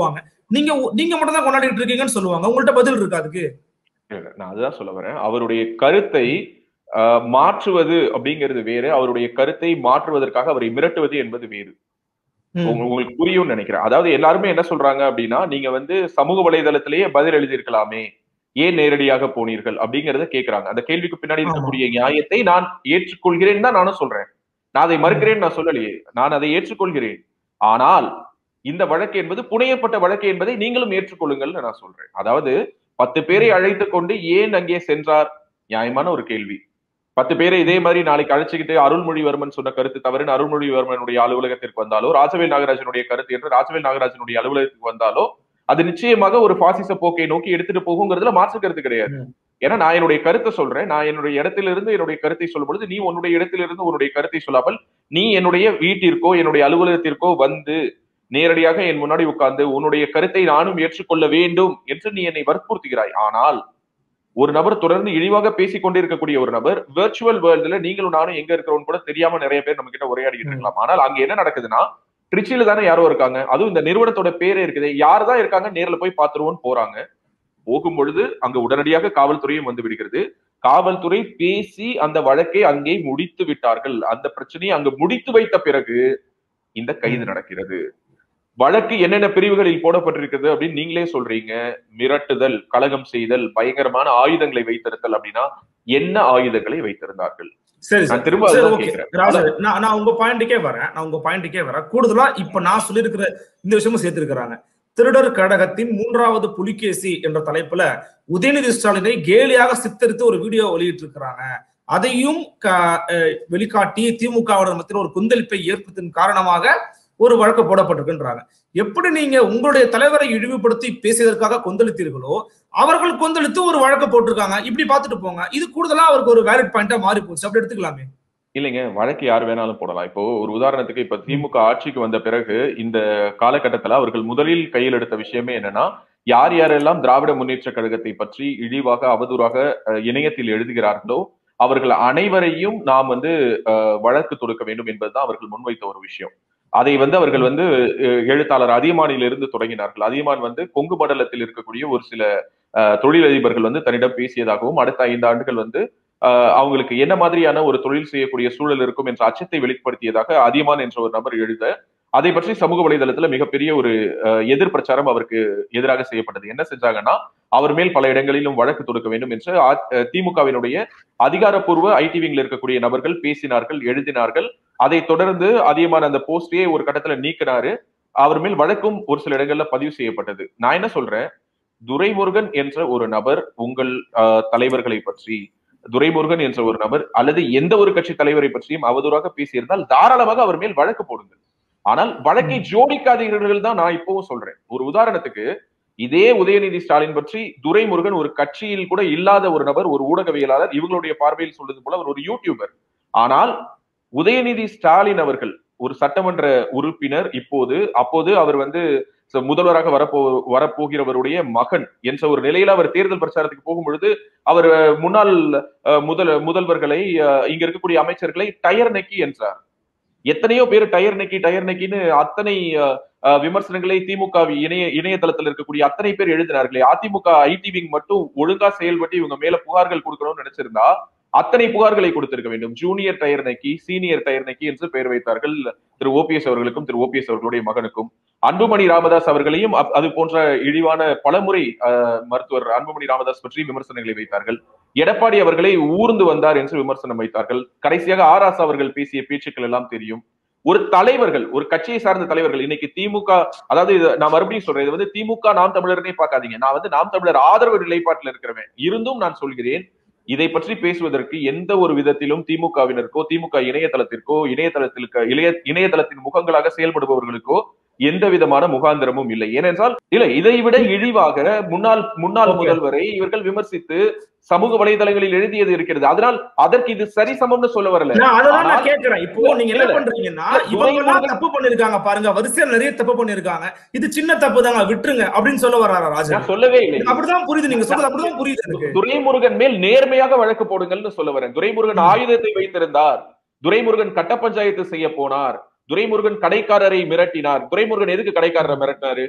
நீங்க நீங்க மட்டும் தான் கொண்டாடிட்டு இருக்கீங்கன்னு சொல்லுவாங்க உங்கள்ட்ட பதில் இருக்கு அதுக்கு இல்ல, நான் அதுதான் சொல்ல வரேன் அவருடைய கருத்தை ஆஹ், மாற்றுவது அப்படிங்கிறது வேறு அவருடைய கருத்தை மாற்றுவதற்காக அவரை மிரட்டுவது என்பது வேறு ம். உங்க- உங்களுக்கு புரியும்னு நினைக்கிறேன் அதாவது எல்லாருமே என்ன சொல்றாங்க அப்படின்னா நீங்க வந்து சமூக வலைதளத்திலேயே பதில் எழுதியிருக்கலாமே ஏன் நேரடியாக போனீர்கள் அப்படிங்கறத கேக்குறாங்க அந்த கேள்விக்கு பின்னாடி ஆமா. இருக்கக்கூடிய நியாயத்தை நான் ஏற்றுக்கொள்கிறேன் தான் நானும் சொல்றேன் நான் அதை மறுக்கிறேன் நான் சொல்லலையே நான் அதை ஏற்றுக்கொள்கிறேன் ஆனால் இந்த வழக்கு என்பது புனையப்பட்ட வழக்கு என்பதை நீங்களும் ஏற்றுக்கொள்ளுங்கள்னு நான் சொல்றேன் அதாவது பத்து பேரை அழைத்துக் கொண்டு ஏன் அங்கே சென்றார் நியாயமான ஒரு கேள்வி பத்து பேரை இதே மாதிரி நாளைக்கு அழைச்சுக்கிட்டு அருள்மொழிவர்மன் சொன்ன கருத்து தவறுன்னு அருள்மொழிவர்மனுடைய அலுவலகத்திற்கு வந்தாலோ ராஜவேல் நாகராஜனுடைய கருத்து என்று ராஜவேல் நாகராஜனுடைய அலுவலகத்துக்கு வந்தாலோ அது நிச்சயமாக ஒரு பாசிச போக்கை நோக்கி எடுத்துட்டு போகுங்கிறதுல மாற்று கருத்து கிடையாது ம். ஏன்னா நான் என்னுடைய கருத்தை சொல்றேன் நான் என்னுடைய இடத்திலிருந்து என்னுடைய கருத்தை சொல்லும் பொழுது நீ உன்னுடைய இடத்திலிருந்து உன்னுடைய கருத்தை சொல்லாமல் நீ என்னுடைய வீட்டிற்கோ என்னுடைய அலுவலகத்திற்கோ வந்து நேரடியாக என் முன்னாடி உட்கார்ந்து உன்னுடைய கருத்தை நானும் ஏற்றுக்கொள்ள வேண்டும் என்று நீ என்னை வற்புறுத்துகிறாய் ஆனால் ஒரு நபர் தொடர்ந்து இழிவாக பேசிக் கொண்டிருக்கக்கூடிய ஒரு நபர் வெர்ச்சுவல் வேர்ல்டுல நீங்களும் நானும் எங்க இருக்கிறோம் கூட தெரியாம நிறைய பேர் நம்ம கிட்ட உரையாடிட்டு இருக்கலாம் ஆனால் அங்க என்ன நடக்குதுன்னா திருச்சியில தானே யாரோ இருக்காங்க அதுவும் இந்த நிறுவனத்தோட பேரே இருக்குது யார் தான் இருக்காங்க நேர்ல போய் பாத்துருவோம்னு போறாங்க போகும் பொழுது அங்க உடனடியாக காவல்துறையும் வந்து விடுகிறது காவல்துறை பேசி அந்த வழக்கை அங்கே முடித்து விட்டார்கள் அந்த பிரச்சனையை அங்கு முடித்து வைத்த பிறகு இந்த கைது நடக்கிறது வழக்கு என்னென்ன பிரிவுகளில் போடப்பட்டிருக்கிறது அப்படின்னு நீங்களே சொல்றீங்க மிரட்டுதல் கலகம் செய்தல் பயங்கரமான ஆயுதங்களை வைத்திருத்தல் அப்படின்னா என்ன ஆயுதங்களை வைத்திருந்தார்கள் சரி சார் நான் திரும்ப சரி அதுதான் ஓகே கேட்கிறேன் ராஜா நான் நான் உங்க பாயிண்ட்டுக்கே வரேன் நான் உங்க பாயிண்ட்டுக்கே வரேன் கூடுதலா இப்ப நான் சொல்லியிருக்கிற இந்த விஷயமும் சேர்த்திருக்கிறாங்க திருடர் கடகத்தின் மூன்றாவது புலிகேசி என்ற தலைப்புல உதயநிதி ஸ்டாலினை கேலியாக சித்தரித்து ஒரு வீடியோ வெளியிட்டு இருக்கிறாங்க அதையும் க- அஹ் வெளிக்காட்டி திமுகவினர் மத்தியில் ஒரு கொந்தளிப்பை ஏற்படுத்தின் காரணமாக ஒரு வழக்கு போடப்பட்டிருக்குன்றாங்க எப்படி நீங்க உங்களுடைய தலைவரை இழிவுபடுத்தி பேசியதற்காக கொந்தளித்தீர்களோ அவர்கள் கொந்தளித்து ஒரு வழக்கு போட்டிருக்காங்க இப்படி பார்த்துட்டு போங்க இது கூடுதலா அவருக்கு ஒரு வேலிட் பாயிண்டா மாறி போச்சு அப்படி எடுத்துக்கலாமே இல்லைங்க வழக்கு யார் வேணாலும் போடலாம் இப்போ ஒரு உதாரணத்துக்கு இப்ப திமுக ஆட்சிக்கு வந்த பிறகு இந்த காலகட்டத்துல அவர்கள் முதலில் கையில் எடுத்த விஷயமே என்னன்னா யார் யாரெல்லாம் திராவிட முன்னேற்ற கழகத்தை பற்றி இழிவாக அவதூறாக அஹ், இணையத்தில் எழுதுகிறார்களோ அவர்கள் அனைவரையும் நாம் வந்து அஹ், வழக்கு தொடுக்க வேண்டும் என்பதுதான் அவர்கள் முன்வைத்த ஒரு விஷயம் அதை வந்து அவர்கள் வந்து அஹ், எழுத்தாளர் அதியமானிலிருந்து தொடங்கினார்கள் அதியமான் வந்து கொங்கு மண்டலத்தில் இருக்கக்கூடிய ஒரு சில அஹ், தொழிலதிபர்கள் வந்து தன்னிடம் பேசியதாகவும் அடுத்த ஐந்து ஆண்டுகள் வந்து ஆஹ் அவங்களுக்கு என்ன மாதிரியான ஒரு தொழில் செய்யக்கூடிய சூழல் இருக்கும் என்ற அச்சத்தை வெளிப்படுத்தியதாக அதியமான் என்ற ஒரு நபர் எழுத அதை பற்றி சமூக வலைதளத்துல மிகப்பெரிய ஒரு ஆஹ் எதிர் பிரச்சாரம் அவருக்கு எதிராக செய்யப்பட்டது என்ன செஞ்சாங்கன்னா அவர் மேல் பல இடங்களிலும் வழக்கு தொடுக்க வேண்டும் என்று அ- அஹ் திமுகவினுடைய அதிகாரப்பூர்வ ஐடி விங்ல இருக்கக்கூடிய நபர்கள் பேசினார்கள் எழுதினார்கள் அதை தொடர்ந்து அதியமான் அந்த போஸ்டையே ஒரு கட்டத்துல நீக்கினாரு அவர் மேல் வழக்கும் ஒரு சில இடங்கள்ல பதிவு செய்யப்பட்டது நான் என்ன சொல்றேன் துரைமுருகன் என்ற ஒரு நபர் உங்கள் ஆஹ் தலைவர்களை பற்றி துரைமுருகன் என்ற ஒரு நபர் அல்லது எந்த ஒரு கட்சி தலைவரை பற்றியும் அவதூறாக பேசியிருந்தால் தாராளமாக அவர் மேல் வழக்கு போடுங்கள் ஆனால் வழக்கை ஜோடிக்காதீர்கள் தான் நான் இப்பவும் சொல்றேன் ஒரு உதாரணத்துக்கு இதே உதயநிதி ஸ்டாலின் பற்றி துரைமுருகன் ஒரு கட்சியில் கூட இல்லாத ஒரு நபர் ஒரு ஊடகவியலாளர் இவங்களுடைய பார்வையில் சொல்றது போல அவர் ஒரு யூடியூபர் ஆனால் உதயநிதி ஸ்டாலின் அவர்கள் ஒரு சட்டமன்ற உறுப்பினர் இப்போது அப்போது அவர் வந்து ச- முதல்வராக வரப்போ வரப்போகிறவருடைய மகன் என்ற ஒரு நிலையில அவர் தேர்தல் பிரச்சாரத்துக்கு போகும் பொழுது அவர் அஹ், முன்னாள் அஹ், முதல் முதல்வர்களை அஹ், இங்க இருக்கக்கூடிய அமைச்சர்களை டயர் நெக்கி என்றார் எத்தனையோ பேர் டயர் நெக்கி டயர் நெக்கின்னு அத்தனை அஹ், அஹ், விமர்சனங்களை திமுக வி- இணைய இணையதளத்தில் இருக்கக்கூடிய அத்தனை பேர் எழுதினார்களே அதிமுக ஐடி விங் மட்டும் ஒழுங்கா செயல்பட்டு இவங்க மேல புகார்கள் கொடுக்கணும்னு நினைச்சிருந்தா அத்தனை புகார்களை கொடுத்திருக்க வேண்டும் ஜூனியர் டயர் நெக்கி சீனியர் டயர் நெக்கி என்று பெயர் வைத்தார்கள் திரு ஓபிஎஸ் அவர்களுக்கும் திரு ஓபிஎஸ் அவர்களுடைய மகனுக்கும் அன்புமணி ராமதாஸ் அவர்களையும் அப்- அது போன்ற இழிவான பலமுறை அஹ், மருத்துவர் அன்புமணி ராமதாஸ் பற்றி விமர்சனங்களை வைத்தார்கள் எடப்பாடி அவர்களை ஊர்ந்து வந்தார் என்று விமர்சனம் வைத்தார்கள் கடைசியாக ஆராஸ் அவர்கள் பேசிய பேச்சுக்கள் எல்லாம் தெரியும் ஒரு தலைவர்கள் ஒரு கட்சியை சார்ந்த தலைவர்கள் இன்னைக்கு திமுக அதாவது இது நான் மறுபடியும் சொல்றேன் இது வந்து திமுக நாம் தமிழர்னே பார்க்காதீங்க நான் வந்து நாம் தமிழர் ஆதரவு நிலைப்பாட்டில் இருக்கிறவன் இருந்தும் நான் சொல்கிறேன் இதை பற்றி பேசுவதற்கு எந்த ஒரு விதத்திலும் திமுகவினருக்கோ திமுக இணையதளத்திற்கோ இணையதளத்திற்கு இளைய இணையதளத்தின் முகங்களாக செயல்படுபவர்களுக்கோ எந்த விதமான முகாந்திரமும் இல்லை ஏனென்றால் இல்லை இதை விட இழிவாக முன்னாள் முன்னாள் Okay. முதல்வரை இவர்கள் விமர்சித்து சமூக வலைதளங்களில் எழுதியது இருக்கிறது அதனால் அதற்கு இது சரிசமம்னு சொல்ல வரல நான் அததான் நான் ஆனால் கேக்குறேன் இப்போ நீங்க என்ன இல்ல. பண்றீங்கன்னா இல்ல, இவங்க எல்லாம் துரைமுருகன் தப்பு பண்ணிருக்காங்க பாருங்க வரிசையா நிறைய தப்பு பண்ணிருக்காங்க இது சின்ன தப்பு தாங்க விட்டுருங்க அப்படின்னு சொல்ல வர்றாரா ராஜா நான் சொல்லவே இல்லை எனக்கு அப்படிதான் புரியுது நீங்க சொல்றது அப்படிதான் புரியுது எனக்கு துரைமுருகன் மேல் நேர்மையாக வழக்கு போடுங்கள்னு சொல்ல வரேன் துரைமுருகன் ம். ஆயுதத்தை வைத்திருந்தார் துரைமுருகன் கட்ட பஞ்சாயத்து செய்ய போனார் துரைமுருகன் கடைக்காரரை மிரட்டினார் துரைமுருகன் எதுக்கு கடைக்காரரை மிரட்டினாரு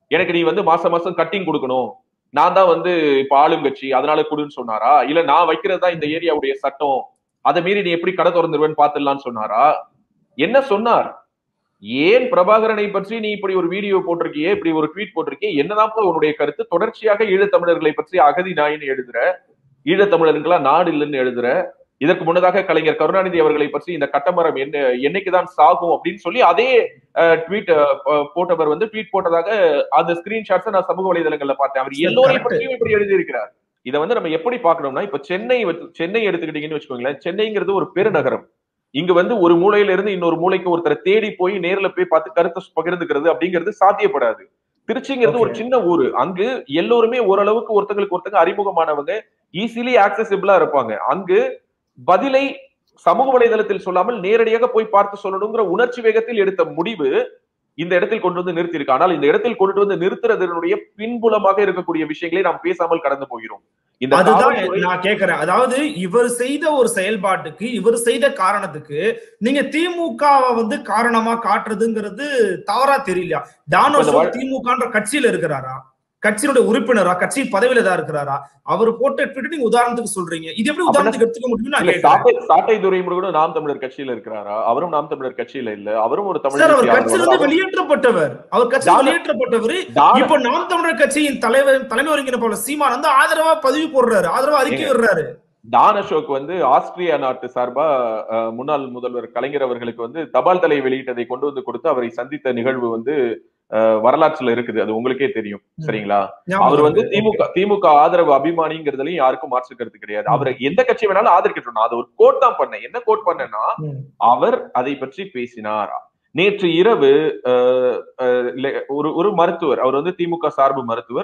எனக்கு நீ வந்து மாசம் மாசம் கட்டிங் கொடுக்கணும் நான் தான் வந்து இப்ப ஆளுங்கட்சி அதனால கொடுன்னு சொன்னாரா இல்ல நான் வைக்கிறது தான் இந்த ஏரியாவுடைய சட்டம் அதை மீறி நீ எப்படி கடை திறந்துருவேன்னு பாத்துடலாம்னு சொன்னாரா என்ன சொன்னார் ஏன் பிரபாகரனை பற்றி நீ இப்படி ஒரு வீடியோ போட்டிருக்கியே இப்படி ஒரு ட்வீட் போட்டிருக்கியே என்னதான் உன்னுடைய கருத்து தொடர்ச்சியாக ஈழத்தமிழர்களை பற்றி அகதி நாயின்னு எழுதுற ஈழத்தமிழர்களா நாடு இல்லைன்னு எழுதுற இதற்கு முன்னதாக கலைஞர் கருணாநிதி அவர்களை பற்றி இந்த கட்டமரம் என்ன என்னைக்குதான் சாகும் அப்படின்னு சொல்லி அதே ட்வீட் போட்டவர் வந்து ட்வீட் போட்டதாக அந்த ஸ்கிரீன்ஷாட்ஸ் நான் சமூக வலைதளங்கள்ல பார்த்தேன் அவர் எல்லோரையும் பற்றியும் இப்படி எழுதியிருக்கிறார் இதை வந்து நம்ம எப்படி பார்க்கணும்னா இப்ப சென்னை சென்னை எடுத்துக்கிட்டீங்கன்னு வச்சுக்கோங்களேன் சென்னைங்கிறது ஒரு பெருநகரம் இங்க வந்து ஒரு மூலையில இருந்து இன்னொரு மூலைக்கு ஒருத்தரை தேடி போய் நேர்ல போய் பார்த்து கருத்தை பகிர்ந்துக்கிறது அப்படிங்கிறது சாத்தியப்படாது திருச்சிங்கிறது ஒரு சின்ன ஊரு அங்கு எல்லோருமே ஓரளவுக்கு ஒருத்தங்களுக்கு ஒருத்தங்க அறிமுகமானவங்க ஈஸிலி ஆக்சசிபிளா இருப்பாங்க அங்கு பதிலை சமூக வலைதளத்தில் சொல்லாமல் நேரடியாக போய் பார்த்து சொல்லணுங்கிற உணர்ச்சி வேகத்தில் எடுத்த முடிவு இந்த இடத்தில் கொண்டு வந்து நிறுத்தியிருக்கு ஆனால் இந்த இடத்தில் கொண்டு வந்து நிறுத்துறதனுடைய பின்புலமாக இருக்கக்கூடிய விஷயங்களை நாம் பேசாமல் கடந்து போகிறோம் இந்த அதுதான் நான் கேக்குறேன் அதாவது இவர் செய்த ஒரு செயல்பாட்டுக்கு இவர் செய்த காரணத்துக்கு நீங்க திமுகவை வந்து காரணமா காட்டுறதுங்கிறது தவறா தெரியலையா டானோ திமுகன்ற கட்சியில இருக்கிறாரா கட்சியினுடைய உறுப்பினரா கட்சி பதவியில தான் இருக்கிறாரா அவர் போட்ட ட்விட் நீங்க உதாரணத்துக்கு சொல்றீங்க இது எப்படி உதாரணத்துக்கு எடுத்துக்க முடியும் சாட்டை துரைமுருகனும் நாம் தமிழர் கட்சியில இருக்கிறாரா அவரும் நாம் தமிழர் கட்சியில இல்ல அவரும் ஒரு தமிழ் அவர் கட்சியிலிருந்து வெளியேற்றப்பட்டவர் அவர் கட்சி வெளியேற்றப்பட்டவர் இப்ப நாம் தமிழர் கட்சியின் தலைவர் தலைமை ஒருங்கிணைப்பாளர் சீமான் வந்து ஆதரவா பதிவு போடுறாரு ஆதரவா அறிக்கை விடுறாரு டான் அசோக் வந்து ஆஸ்திரியா நாட்டு சார்பா முன்னாள் முதல்வர் கலைஞர் அவர்களுக்கு வந்து தபால் தலை வெளியிட்டதை கொண்டு வந்து கொடுத்து அவரை சந்தித்த நிகழ்வு வந்து வரலாற்றுல இருக்குது அது உங்களுக்கே தெரியும் சரிங்களா அவர் வந்து திமுக திமுக ஆதரவு அபிமானிங்கிறதுலயும் யாருக்கும் மாற்று கருத்து கிடையாது அவர் எந்த கட்சி வேணாலும் ஆதரிக்கட்டும் அது ஒரு கோட் தான் பண்ணேன் என்ன கோட் பண்ணேன்னா அவர் அதை பற்றி பேசினார் நேற்று இரவு ஒரு ஒரு மருத்துவர் அவர் வந்து திமுக சார்பு மருத்துவர்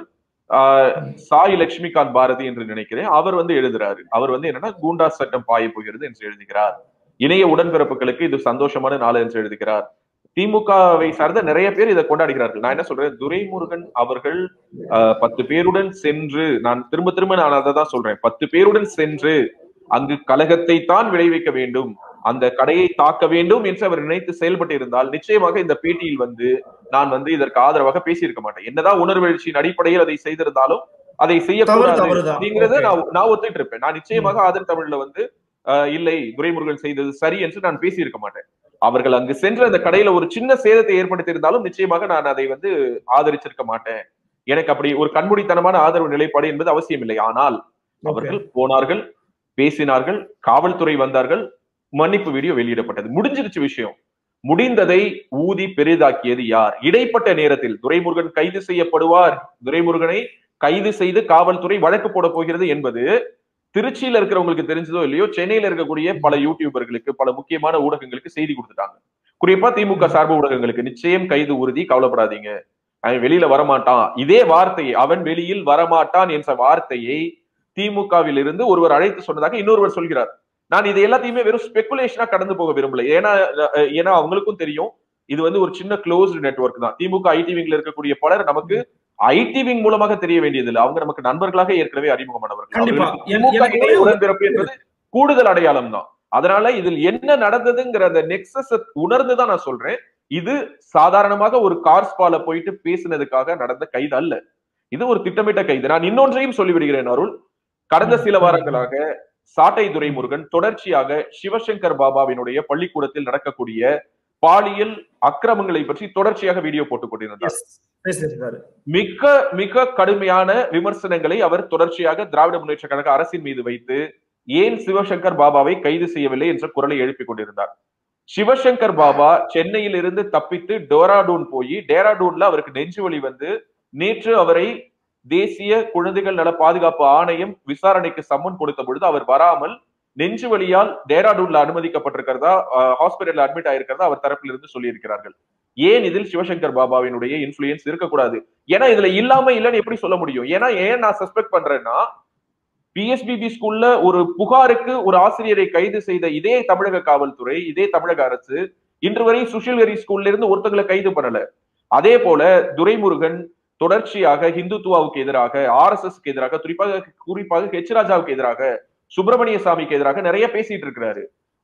சாய் லட்சுமிகாந்த் பாரதி என்று நினைக்கிறேன் அவர் வந்து எழுதுறாரு அவர் வந்து என்னன்னா கூண்டா சட்டம் பாய போகிறது என்று எழுதுகிறார் இணைய உடன்பிறப்புகளுக்கு இது சந்தோஷமான நாள் என்று எழுதுகிறார் திமுகவை சார்ந்த நிறைய பேர் இதை கொண்டாடுகிறார்கள் நான் என்ன சொல்றேன் துரைமுருகன் அவர்கள் பத்து பேருடன் சென்று நான் திரும்ப திரும்ப நான் அதை தான் சொல்றேன் பத்து பேருடன் சென்று அங்கு கழகத்தை தான் விளைவிக்க வேண்டும் அந்த கடையை தாக்க வேண்டும் என்று அவர் நினைத்து செயல்பட்டு இருந்தால் நிச்சயமாக இந்த பேட்டியில் வந்து நான் வந்து இதற்கு ஆதரவாக பேசியிருக்க மாட்டேன் என்னதான் உணர்வெழுச்சியின் அடிப்படையில் அதை செய்திருந்தாலும் அதை செய்யக்கூடாது அப்படிங்கறத நான் நான் ஒத்துட்டு இருப்பேன் நான் நிச்சயமாக ஆதர் தமிழ்ல வந்து இல்லை துரைமுருகன் செய்தது சரி என்று நான் பேசியிருக்க மாட்டேன் அவர்கள் அங்கு சென்று அந்த கடையில ஒரு சின்ன சேதத்தை ஏற்படுத்தி இருந்தாலும் நிச்சயமாக நான் அதை வந்து ஆதரிச்சிருக்க மாட்டேன் எனக்கு அப்படி ஒரு கண்மூடித்தனமான ஆதரவு நிலைப்பாடு என்பது அவசியம் இல்லை ஆனால் அவர்கள் போனார்கள் பேசினார்கள் காவல்துறை வந்தார்கள் மன்னிப்பு வீடியோ வெளியிடப்பட்டது முடிஞ்சிருச்சு விஷயம் முடிந்ததை ஊதி பெரிதாக்கியது யார் இடைப்பட்ட நேரத்தில் துரைமுருகன் கைது செய்யப்படுவார் துரைமுருகனை கைது செய்து காவல்துறை வழக்கு போட போகிறது என்பது திருச்சியில இருக்கிறவங்களுக்கு தெரிஞ்சதோ இல்லையோ சென்னையில இருக்கக்கூடிய பல யூடியூபர்களுக்கு பல முக்கியமான ஊடகங்களுக்கு செய்தி கொடுத்துட்டாங்க குறிப்பா திமுக சார்பு ஊடகங்களுக்கு நிச்சயம் கைது உறுதி கவலைப்படாதீங்க அவன் வெளியில வரமாட்டான் இதே வார்த்தையை அவன் வெளியில் வரமாட்டான் என்ற வார்த்தையை திமுகவில் இருந்து ஒருவர் அழைத்து சொன்னதாக இன்னொருவர் சொல்கிறார் நான் இது எல்லாத்தையுமே வெறும் ஸ்பெகுலேஷனா கடந்து போக விரும்பல ஏன்னா ஏன்னா அவங்களுக்கும் தெரியும் இது வந்து ஒரு சின்ன க்ளோஸ்டு நெட்ஒர்க் தான் திமுக ஐடி விங்ல இருக்கக்கூடிய பலர் நமக்கு ஐடி விங் மூலமாக தெரிய வேண்டியதில்லை அவங்க நமக்கு நண்பர்களாக ஏற்கனவே அறிமுகமானவர்கள் உடன்பிறப்பு என்பது கூடுதல் அடையாளம் தான் அதனால இதில் என்ன நடந்ததுங்கிற அந்த நெக்ஸஸ் உணர்ந்துதான் நான் சொல்றேன் இது சாதாரணமாக ஒரு கார்ஸ்பால போயிட்டு பேசினதுக்காக நடந்த கைது அல்ல இது ஒரு திட்டமிட்ட கைது நான் இன்னொன்றையும் சொல்லிவிடுகிறேன் அருள் கடந்த சில வாரங்களாக சாட்டை துரைமுருகன் தொடர்ச்சியாக சிவசங்கர் பாபாவினுடைய பள்ளிக்கூடத்தில் நடக்கக்கூடிய பாலியல் அக்கிரமங்களை பற்றி தொடர்ச்சியாக வீடியோ போட்டுக் கொண்டிருந்தார் மிக மிக கடுமையான விமர்சனங்களை அவர் தொடர்ச்சியாக திராவிட முன்னேற்ற கழக அரசின் மீது வைத்து ஏன் சிவசங்கர் பாபாவை கைது செய்யவில்லை என்ற குரலை எழுப்பிக் கொண்டிருந்தார் சிவசங்கர் பாபா சென்னையில் இருந்து தப்பித்து டோராடூன் போய் டேராடூன்ல அவருக்கு நெஞ்சு வலி வந்து நேற்று அவரை தேசிய குழந்தைகள் நல பாதுகாப்பு ஆணையம் விசாரணைக்கு சம்மன் கொடுத்த பொழுது அவர் வராமல் நெஞ்சு வழியால் டேராடூன்ல அனுமதிக்கப்பட்டிருக்கிறதா ஹாஸ்பிட்டல்ல அட்மிட் ஆயிருக்கிறதா அவர் தரப்பில் இருந்து சொல்லியிருக்கிறார்கள் ஏன் இதில் சிவசங்கர் பாபாவினுடைய இன்ஃபுளுயன்ஸ் இருக்கக்கூடாது ஏன்னா இதுல இல்லாம இல்லைன்னு எப்படி சொல்ல முடியும் ஏன்னா ஏன் நான் சஸ்பெக்ட் பண்றேன்னா பிஎஸ்பிபி ஸ்கூல்ல ஒரு புகாருக்கு ஒரு ஆசிரியரை கைது செய்த இதே தமிழக காவல்துறை இதே தமிழக அரசு இன்று வரை சுஷில்கரி ஸ்கூல்ல இருந்து ஒருத்தங்களை கைது பண்ணல அதே போல துரைமுருகன் தொடர்ச்சியாக ஹிந்துத்துவாவுக்கு எதிராக ஆர் எஸ் எஸ்க்கு எதிராக குறிப்பாக குறிப்பாக ஹெச் ராஜாவுக்கு எதிராக சுப்பிரமணிய சாமிக்கு எதிராக நிறைய பேசிட்டு இருக்கிறாரு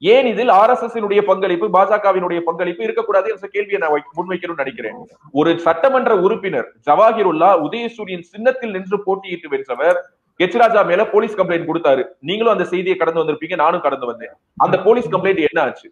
ஏன் இதில் ஆர் எஸ் எஸ் பங்களிப்பு பாஜகவினுடைய பங்களிப்பு இருக்கக்கூடாது என்ற கேள்வியை நான் வை- முன்வைக்கணும்னு நினைக்கிறேன் ஒரு சட்டமன்ற உறுப்பினர் ஜவாஹிருல்லா உதயசூரியன் சின்னத்தில் நின்று போட்டியிட்டு வென்றவர் ஹெச் ராஜா மேல போலீஸ் கம்ப்ளைண்ட் கொடுத்தாரு நீங்களும் அந்த செய்தியை கடந்து வந்திருப்பீங்க நானும் கடந்து வந்தேன் அந்த போலீஸ் கம்ப்ளைண்ட் என்ன ஆச்சு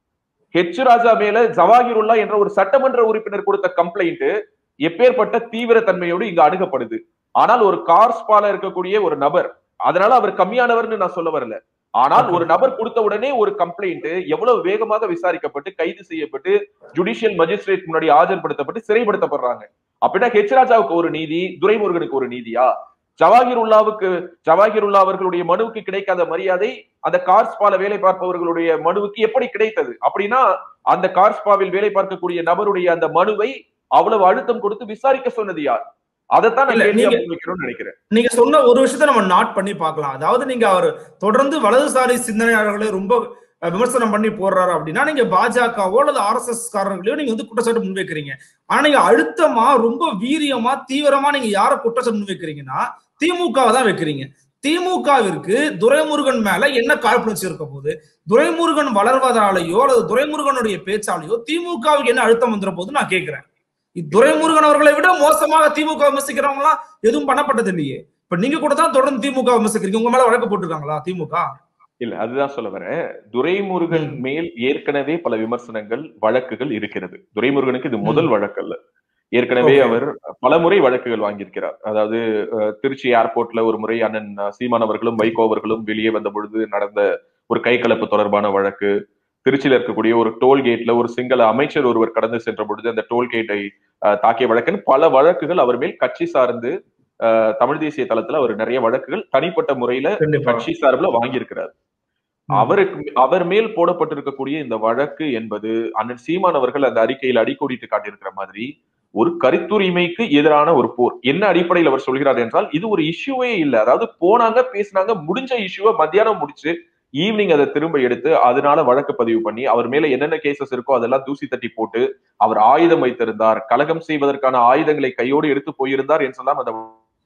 ஹெச் ராஜா மேல ஜவாஹிருல்லா என்ற ஒரு சட்டமன்ற உறுப்பினர் கொடுத்த கம்ப்ளைண்ட் எப்பேற்பட்ட தீவிர தன்மையோடு இங்க அணுகப்படுது ஆனால் ஒரு கார்ஸ்பால இருக்கக்கூடிய ஒரு நபர் அதனால அவர் கம்மியானவர்னு நான் சொல்ல வரல ஆனால் ஒரு நபர் கொடுத்த உடனே ஒரு கம்ப்ளைண்ட் எவ்வளவு வேகமாக விசாரிக்கப்பட்டு கைது செய்யப்பட்டு ஜுடிஷியல் மஜிஸ்ட்ரேட் முன்னாடி ஆஜர்படுத்தப்பட்டு சிறைப்படுத்தப்படுறாங்க அப்படின்னா ஹெச் ராஜாவுக்கு ஒரு நீதி துரைமுருகனுக்கு ஒரு நீதியா ஜவாஹிருல்லாவுக்கு ஜவாஹிருல்லா அவர்களுடைய மனுவுக்கு கிடைக்காத மரியாதை அந்த கார்ஸ்பால வேலை பார்ப்பவர்களுடைய மனுவுக்கு எப்படி கிடைத்தது அப்படின்னா அந்த கார்ஸ்பாவில் வேலை பார்க்கக்கூடிய நபருடைய அந்த மனுவை அவ்வளவு அழுத்தம் கொடுத்து விசாரிக்க சொன்னது யார் அதைத்தான் நான் இல்ல, கேள்வியா நீங்க- முன்வைக்கணும்னு நினைக்கிறேன் நீங்க சொன்ன ஒரு விஷயத்த நம்ம நாட் பண்ணி பார்க்கலாம் அதாவது நீங்க அவர் தொடர்ந்து வலதுசாரி சிந்தனையாளர்களை ரொம்ப அஹ், விமர்சனம் பண்ணி போடுறாரு அப்படின்னா நீங்க பாஜகவோ அல்லது ஆர் எஸ் எஸ் காரர்களையோ நீங்க வந்து குற்றச்சாட்டு முன்வைக்கிறீங்க ஆனா நீங்க அழுத்தமா ரொம்ப வீரியமா தீவிரமா நீங்க யார குற்றச்சாட்டு முன்வைக்கிறீங்கன்னா திமுகவை தான் வைக்கிறீங்க திமுகவிற்கு துரைமுருகன் மேல என்ன காழ்ப்புணர்ச்சி இருக்க போகுது துரைமுருகன் வளர்வதாலேயோ அல்லது துரைமுருகனுடைய பேச்சாலேயோ திமுகவுக்கு என்ன அழுத்தம் வந்துட போகுது நான் கேட்கிறேன் இ- துரைமுருகன் அவர்களை விட மோசமாக திமுக விமர்சிக்கிறவங்க எல்லாம் எதுவும் பண்ணப்பட்டது இல்லையே இப்ப நீங்க கூட தான் தொடர்ந்து திமுக விமர்சிக்கிறீங்க உங்க மேல வழக்கு போட்டிருக்காங்களா திமுக இல்ல அதுதான் சொல்ல வரேன் துரைமுருகன் ம். மேல் ஏற்கனவே பல விமர்சனங்கள் வழக்குகள் இருக்கிறது துரைமுருகனுக்கு இது முதல் வழக்கு அல்ல ஏற்கனவே Okay. அவர் பலமுறை வழக்குகள் வாங்கியிருக்கிறார் அதாவது அஹ், திருச்சி ஏர்போர்ட்ல ஒரு முறை அண்ணன் அஹ், சீமான் அவர்களும் வைகோ அவர்களும் வெளியே வந்த பொழுது நடந்த ஒரு கைகலப்பு தொடர்பான வழக்கு திருச்சியில இருக்கக்கூடிய ஒரு டோல்கேட்ல ஒரு சிங்கள அமைச்சர் ஒருவர் கடந்து சென்ற பொழுது அந்த டோல்கேட்டை அஹ், தாக்கிய வழக்குன்னு பல வழக்குகள் அவர் மேல் கட்சி சார்ந்து அஹ், தமிழ் தேசிய தளத்துல அவர் நிறைய வழக்குகள் தனிப்பட்ட முறையில கண்டிப்பா கட்சி சார்பில் வாங்கியிருக்கிறார் ம். அவருக்கு அவர் மேல் போடப்பட்டிருக்கக்கூடிய இந்த வழக்கு என்பது அண்ணன் சீமான் அவர்கள் அந்த அறிக்கையில் அடிக்கோடிட்டு காட்டியிருக்கிற மாதிரி ஒரு கருத்துரிமைக்கு எதிரான ஒரு போர் என்ன அடிப்படையில் அவர் சொல்கிறார் என்றால் இது ஒரு இஷ்யூவே இல்லை அதாவது போனாங்க பேசினாங்க முடிஞ்ச இஷ்யூவை மத்தியானம் முடிச்சு ஈவினிங் அதை திரும்ப எடுத்து அதனால வழக்கு பதிவு பண்ணி அவர் மேல என்னென்ன கேசஸ் இருக்கோ அதெல்லாம் தூசி தட்டி போட்டு அவர் ஆயுதம் வைத்திருந்தார் கலகம் செய்வதற்கான ஆயுதங்களை கையோடு எடுத்து போயிருந்தார் என்றெல்லாம் அந்த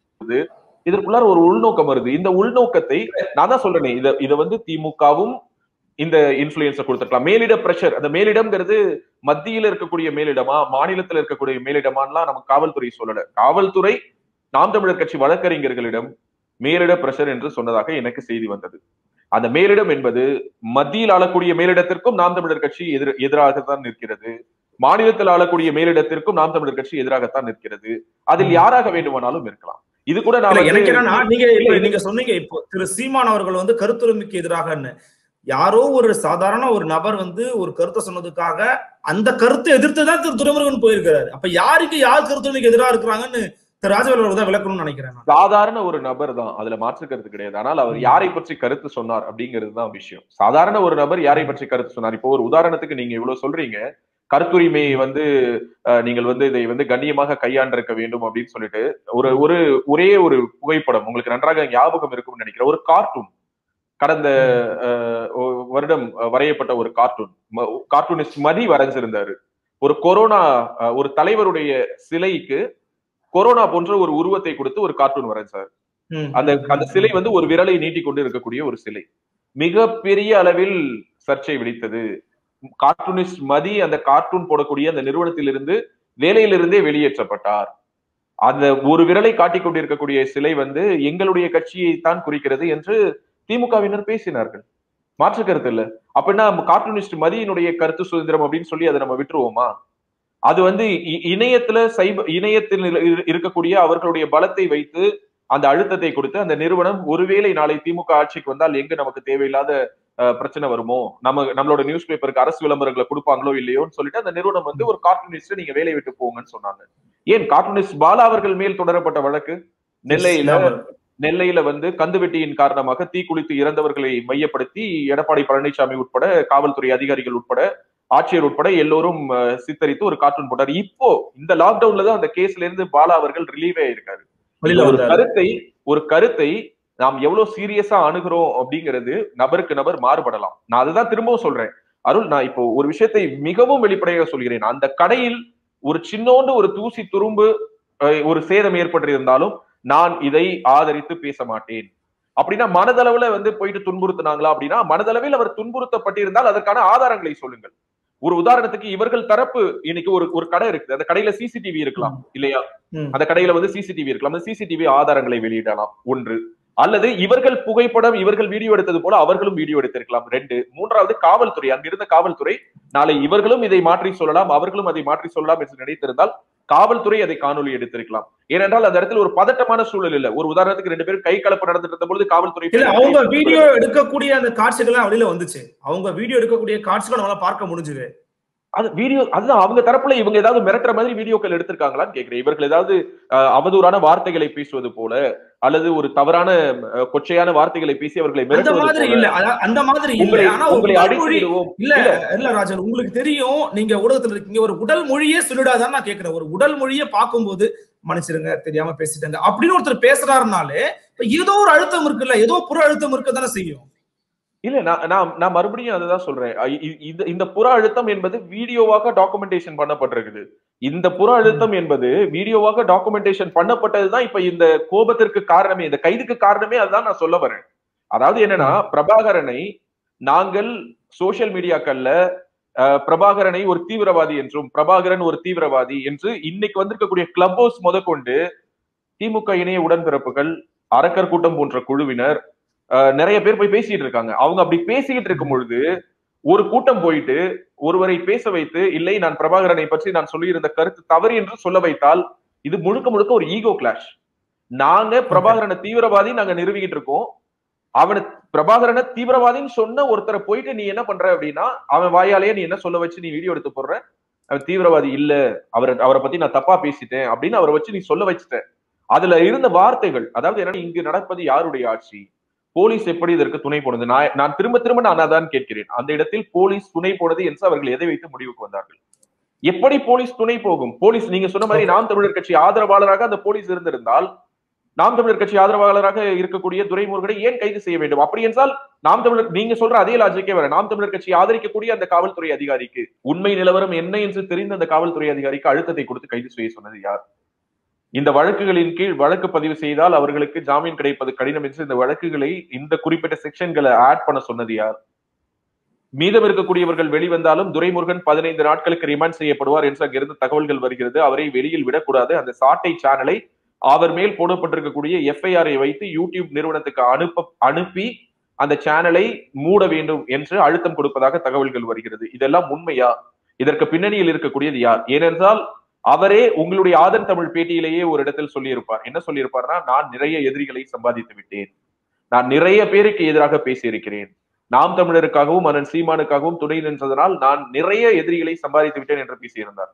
இதற்குள்ளார ஒரு உள்நோக்கம் வருது இந்த உள்நோக்கத்தை நான் தான் சொல்றேனே இத இத வந்து திமுகவும் இந்த இன்ஃபுளுயன்ஸை கொடுத்துருக்கலாம் மேலிட பிரஷர் அந்த மேலிடம்ங்கிறது மத்தியில இருக்கக்கூடிய மேலிடமா மாநிலத்துல இருக்கக்கூடிய மேலிடமான்லாம் நம்ம காவல்துறை சொல்லல காவல்துறை நாம் தமிழர் கட்சி வழக்கறிஞர்களிடம் மேலிட பிரஷர் என்று சொன்னதாக எனக்கு செய்தி வந்தது அந்த மேலிடம் என்பது மத்தியில் ஆளக்கூடிய மேலிடத்திற்கும் நாம் தமிழர் கட்சி எதிர் எதிராகத்தான் நிற்கிறது மாநிலத்தில் ஆளக்கூடிய மேலிடத்திற்கும் நாம் தமிழர் கட்சி எதிராகத்தான் நிற்கிறது அதில் யாராக வேண்டுமானாலும் இருக்கலாம் இது கூட நான் இல்ல வந்து- எனக்கு என்னன்னா நீங்க இப்ப இல்ல, நீங்க சொன்னீங்க இப்போ திரு சீமான் அவர்கள் வந்து கருத்துரிமைக்கு எதிராகன்னு யாரோ ஒரு சாதாரண ஒரு நபர் வந்து ஒரு கருத்தை சொன்னதுக்காக அந்த கருத்தை எதிர்த்து தான் திரு துரைமுருகன் போயிருக்கிறாரு அப்ப யாருக்கு யார் கருத்துரிமைக்கு எதிராக இருக்கிறாங்கன்னு திரு ராஜவேல் அவர்கள் தான் விளக்கணும்னு நினைக்கிறேன் நான். சாதாரண ஒரு நபர் தான் அதுல மாற்று கருத்து கிடையாது ஆனால் அவர் யாரை பற்றி கருத்து சொன்னார் அப்படிங்கிறது தான் விஷயம் சாதாரண ஒரு நபர் யாரை பற்றி கருத்து சொன்னார் இப்போ ஒரு உதாரணத்துக்கு நீங்க இவ்வளவு சொல்றீங்க கருத்துரிமையை வந்து அஹ், நீங்கள் வந்து இதை வந்து கண்ணியமாக கையாண்டிருக்க வேண்டும் அப்படின்னு சொல்லிட்டு ஒரு ஒரு ஒரே ஒரு புகைப்படம் உங்களுக்கு நன்றாக ஞாபகம் இருக்கும்னு நினைக்கிறேன் ஒரு கார்ட்டூன் கடந்த அஹ், ஒ- வருடம் அஹ், வரையப்பட்ட ஒரு கார்ட்டூன் கார்ட்டூனிஸ்ட் மதி வரைஞ்சிருந்தாரு ஒரு கொரோனா அஹ், ஒரு தலைவருடைய சிலைக்கு கொரோனா போன்ற ஒரு உருவத்தை கொடுத்து ஒரு கார்ட்டூன் வரைஞ்சார் ம். அந்த அந்த சிலை வந்து ஒரு விரலை நீட்டி கொண்டு இருக்கக்கூடிய ஒரு சிலை மிக பெரிய அளவில் சர்ச்சை வெடித்தது கார்ட்டூனிஸ்ட் மதி அந்த கார்ட்டூன் போடக்கூடிய அந்த நிறுவனத்திலிருந்து வேலையிலிருந்தே வெளியேற்றப்பட்டார் அந்த ஒரு விரலை காட்டிக் கொண்டிருக்கக்கூடிய சிலை வந்து எங்களுடைய கட்சியை தான் குறிக்கிறது என்று திமுகவினர் பேசினார்கள் மாற்று கருத்து இல்ல அப்படின்னா கார்ட்டூனிஸ்ட் மதியினுடைய கருத்து சுதந்திரம் அப்படின்னு சொல்லி அதை நம்ம விட்டுருவோமா அது வந்து இ- இணையத்துல சைப இணையத்தில் இரு- இருக்கக்கூடிய அவர்களுடைய பலத்தை வைத்து அந்த அழுத்தத்தை கொடுத்து அந்த நிறுவனம் ஒருவேளை நாளை திமுக ஆட்சிக்கு வந்தால் எங்க நமக்கு தேவையில்லாத அஹ், பிரச்சனை வருமோ நம்ம நம்மளோட நியூஸ் பேப்பருக்கு அரசு விளம்பரங்களை கொடுப்பாங்களோ இல்லையோன்னு சொல்லிட்டு அந்த நிறுவனம் வந்து ஒரு கார்ட்டூனிஸ்ட் நீங்க வேலையை விட்டு போங்கன்னு சொன்னாங்க ஏன் கார்ட்டூனிஸ்ட் பாலா அவர்கள் மேல் தொடரப்பட்ட வழக்கு நெல்லையில ஆமா. நெல்லையில வந்து கந்துவெட்டியின் காரணமாக தீக்குளித்து இறந்தவர்களை மையப்படுத்தி எடப்பாடி பழனிசாமி உட்பட காவல்துறை அதிகாரிகள் உட்பட ஆட்சியர் உட்பட எல்லோரும் அஹ், சித்தரித்து ஒரு கார்ட்டூன் போட்டார் இப்போ இந்த லாக்டவுன்ல தான் அந்த கேஸ்ல இருந்து பாலா அவர்கள் ரிலீவே ஆயிருக்காரு வெளியில ஒரு வந்தாரு கருத்தை ஒரு கருத்தை நாம் எவ்வளவு சீரியஸா அணுகிறோம் அப்படிங்கிறது நபருக்கு நபர் மாறுபடலாம் நான் அதுதான் திரும்பவும் சொல்றேன் அருள் நான் இப்போ ஒரு விஷயத்தை மிகவும் வெளிப்படையாக சொல்கிறேன் அந்த கடையில் ஒரு சின்னோண்டு ஒரு தூசி துரும்பு அஹ், ஒரு சேதம் ஏற்பட்டிருந்தாலும் நான் இதை ஆதரித்து பேச மாட்டேன் அப்படின்னா மனதளவுல வந்து போயிட்டு துன்புறுத்தினாங்களா அப்படின்னா மனதளவில் அவர் துன்புறுத்தப்பட்டிருந்தால் அதற்கான ஆதாரங்களை சொல்லுங்கள் ஒரு உதாரணத்துக்கு இவர்கள் தரப்பு இன்னைக்கு ஒரு ஒரு கடை இருக்குது அந்த கடையில சிசிடிவி இருக்கலாம் இல்லையா ம். அந்த கடையில வந்து சிசிடிவி இருக்கலாம் அந்த சிசிடிவி ஆதாரங்களை வெளியிடலாம் ஒன்று அல்லது இவர்கள் புகைப்படம் இவர்கள் வீடியோ எடுத்தது போல அவர்களும் வீடியோ எடுத்திருக்கலாம் ரெண்டு மூன்றாவது காவல்துறை அங்கிருந்த காவல்துறை நாளை இவர்களும் இதை மாற்றி சொல்லலாம் அவர்களும் அதை மாற்றி சொல்லலாம் என்று நினைத்திருந்தால் காவல்துறை அதை காணொலி எடுத்திருக்கலாம் ஏனென்றால் அந்த இடத்துல ஒரு பதட்டமான சூழல் இல்ல ஒரு உதாரணத்துக்கு ரெண்டு பேரும் கை கலப்பு நடந்துட்டு இருந்த பொழுது காவல்துறை இல்ல அவங்க வீடியோ எடுக்கக்கூடிய அந்த காட்சிகள் வெளியில வந்துச்சு அவங்க வீடியோ எடுக்கக்கூடிய காட்சிகளை நம்மளால பார்க்க முடிஞ்சுது அது வீடியோ அதுதான் அவங்க தரப்புல இவங்க ஏதாவது மிரட்டுற மாதிரி வீடியோக்கள் எடுத்திருக்காங்களான்னு கேக்குறேன் இவர்கள் ஏதாவது அஹ், அவதூறான வார்த்தைகளை பேசுவது போல அல்லது ஒரு தவறான அஹ், கொச்சையான வார்த்தைகளை பேசி அவர்களை அந்த மிரட்டுவது மாதிரி போல இல்ல அத- அந்த மாதிரி இல்ல உங்களை ஆனா ஒரு உங்களை உடல் அடித்து மொழி விடுவோம் இல்ல இல்ல ராஜன் உங்களுக்கு தெரியும் நீங்க ஊடகத்துல இருக்கீங்க ஒரு உடல் மொழியே சொல்லிடாதான் நான் கேக்குறேன் ஒரு உடல் மொழியே பார்க்கும்போது மன்னிச்சிருங்க தெரியாம பேசிட்டாங்க அப்படின்னு ஒருத்தர் பேசுறாருனாலே இப்ப ஏதோ ஒரு அழுத்தம் இருக்குல்ல ஏதோ புற அழுத்தம் இருக்க தானே செய்யும் இல்ல நான் நான் நான் மறுபடியும் அதுதான் சொல்றேன் அ, இ- இந்த இந்த புற அழுத்தம் என்பது வீடியோவாக டாக்குமெண்டேஷன் பண்ணப்பட்டிருக்குது இந்த புற அழுத்தம் என்பது வீடியோவாக டாக்குமெண்டேஷன் பண்ணப்பட்டதுதான் இப்ப இந்த கோபத்திற்கு காரணமே இந்த கைதுக்கு காரணமே அதுதான் நான் சொல்ல வரேன் அதாவது என்னன்னா பிரபாகரனை நாங்கள் சோசியல் மீடியாக்கள்ல அஹ், பிரபாகரனை ஒரு தீவிரவாதி என்றும் பிரபாகரன் ஒரு தீவிரவாதி என்று இன்னைக்கு வந்திருக்கக்கூடிய கிளப் ஹவுஸ் முதற்கொண்டு திமுக இணைய உடன்பிறப்புகள் அரக்கர் கூட்டம் போன்ற குழுவினர் அஹ், நிறைய பேர் போய் பேசிட்டு இருக்காங்க அவங்க அப்படி பேசிக்கிட்டு இருக்கும் பொழுது ஒரு கூட்டம் போயிட்டு ஒருவரை பேச வைத்து இல்லை நான் பிரபாகரனை பற்றி நான் சொல்லியிருந்த கருத்து தவறு என்று சொல்ல வைத்தால் இது முழுக்க முழுக்க ஒரு ஈகோ கிளாஷ் நாங்க பிரபாகரனை தீவிரவாதி நாங்க நிறுவிக்கிட்டு இருக்கோம் அவனை பிரபாகரனை தீவிரவாதின்னு சொன்ன ஒருத்தரை போயிட்டு நீ என்ன பண்ற அப்படின்னா அவன் வாயாலேயே நீ என்ன சொல்ல வச்சு நீ வீடியோ எடுத்து போடுற அவன் தீவிரவாதி இல்ல அவரை அவரை பத்தி நான் தப்பா பேசிட்டேன் அப்படின்னு அவரை வச்சு நீ சொல்ல வச்சுட்ட அதுல இருந்த வார்த்தைகள் அதாவது என்னன்னா இங்கு நடப்பது யாருடைய ஆட்சி போலீஸ் எப்படி இதற்கு துணை போனது நான் நான் திரும்ப திரும்ப நான் அதான் கேட்கிறேன் அந்த இடத்தில் போலீஸ் துணை போனது என்று அவர்கள் எதை வைத்து முடிவுக்கு வந்தார்கள் எப்படி போலீஸ் துணை போகும் போலீஸ் நீங்க சொன்ன மாதிரி நாம் தமிழர் கட்சி ஆதரவாளராக அந்த போலீஸ் இருந்திருந்தால் நாம் தமிழர் கட்சி ஆதரவாளராக இருக்கக்கூடிய துரைமுருகனை ஏன் கைது செய்ய வேண்டும் அப்படி என்றால் நாம் தமிழர் நீங்க சொல்ற அதே லாஜிக்கே வர நாம் தமிழர் கட்சி ஆதரிக்கக்கூடிய அந்த காவல்துறை அதிகாரிக்கு உண்மை நிலவரம் என்ன என்று தெரிந்த அந்த காவல்துறை அதிகாரிக்கு அழுத்தத்தை கொடுத்து கைது செய்ய சொன்னது யார் இந்த வழக்குகளின் கீழ் வழக்கு பதிவு செய்தால் அவர்களுக்கு ஜாமீன் கிடைப்பது கடினம் என்று இந்த வழக்குகளை இந்த குறிப்பிட்ட செக்ஷன்களை ஆட் பண்ண சொன்னது யார் மீதம் இருக்கக்கூடியவர்கள் வெளிவந்தாலும் துரைமுருகன் பதினைந்து நாட்களுக்கு ரிமாண்ட் செய்யப்படுவார் என்று அங்கிருந்து தகவல்கள் வருகிறது அவரை வெளியில் விடக்கூடாது அந்த சாட்டை சேனலை அவர் மேல் போடப்பட்டிருக்கக்கூடிய எஃப்ஐஆரை வைத்து யூடியூப் நிறுவனத்துக்கு அனுப்ப அனுப்பி அந்த சேனலை மூட வேண்டும் என்று அழுத்தம் கொடுப்பதாக தகவல்கள் வருகிறது இதெல்லாம் உண்மையா இதற்கு பின்னணியில் இருக்கக்கூடியது யார் ஏனென்றால் அவரே உங்களுடைய ஆதன் தமிழ் பேட்டியிலேயே ஒரு இடத்தில் சொல்லியிருப்பார் என்ன சொல்லியிருப்பார்னா நான் நிறைய எதிரிகளை சம்பாதித்து விட்டேன் நான் நிறைய பேருக்கு எதிராக பேசியிருக்கிறேன் நாம் தமிழருக்காகவும் அண்ணன் சீமானுக்காகவும் துணை நின்றதனால் நான் நிறைய எதிரிகளை சம்பாதித்து விட்டேன் என்று பேசியிருந்தார்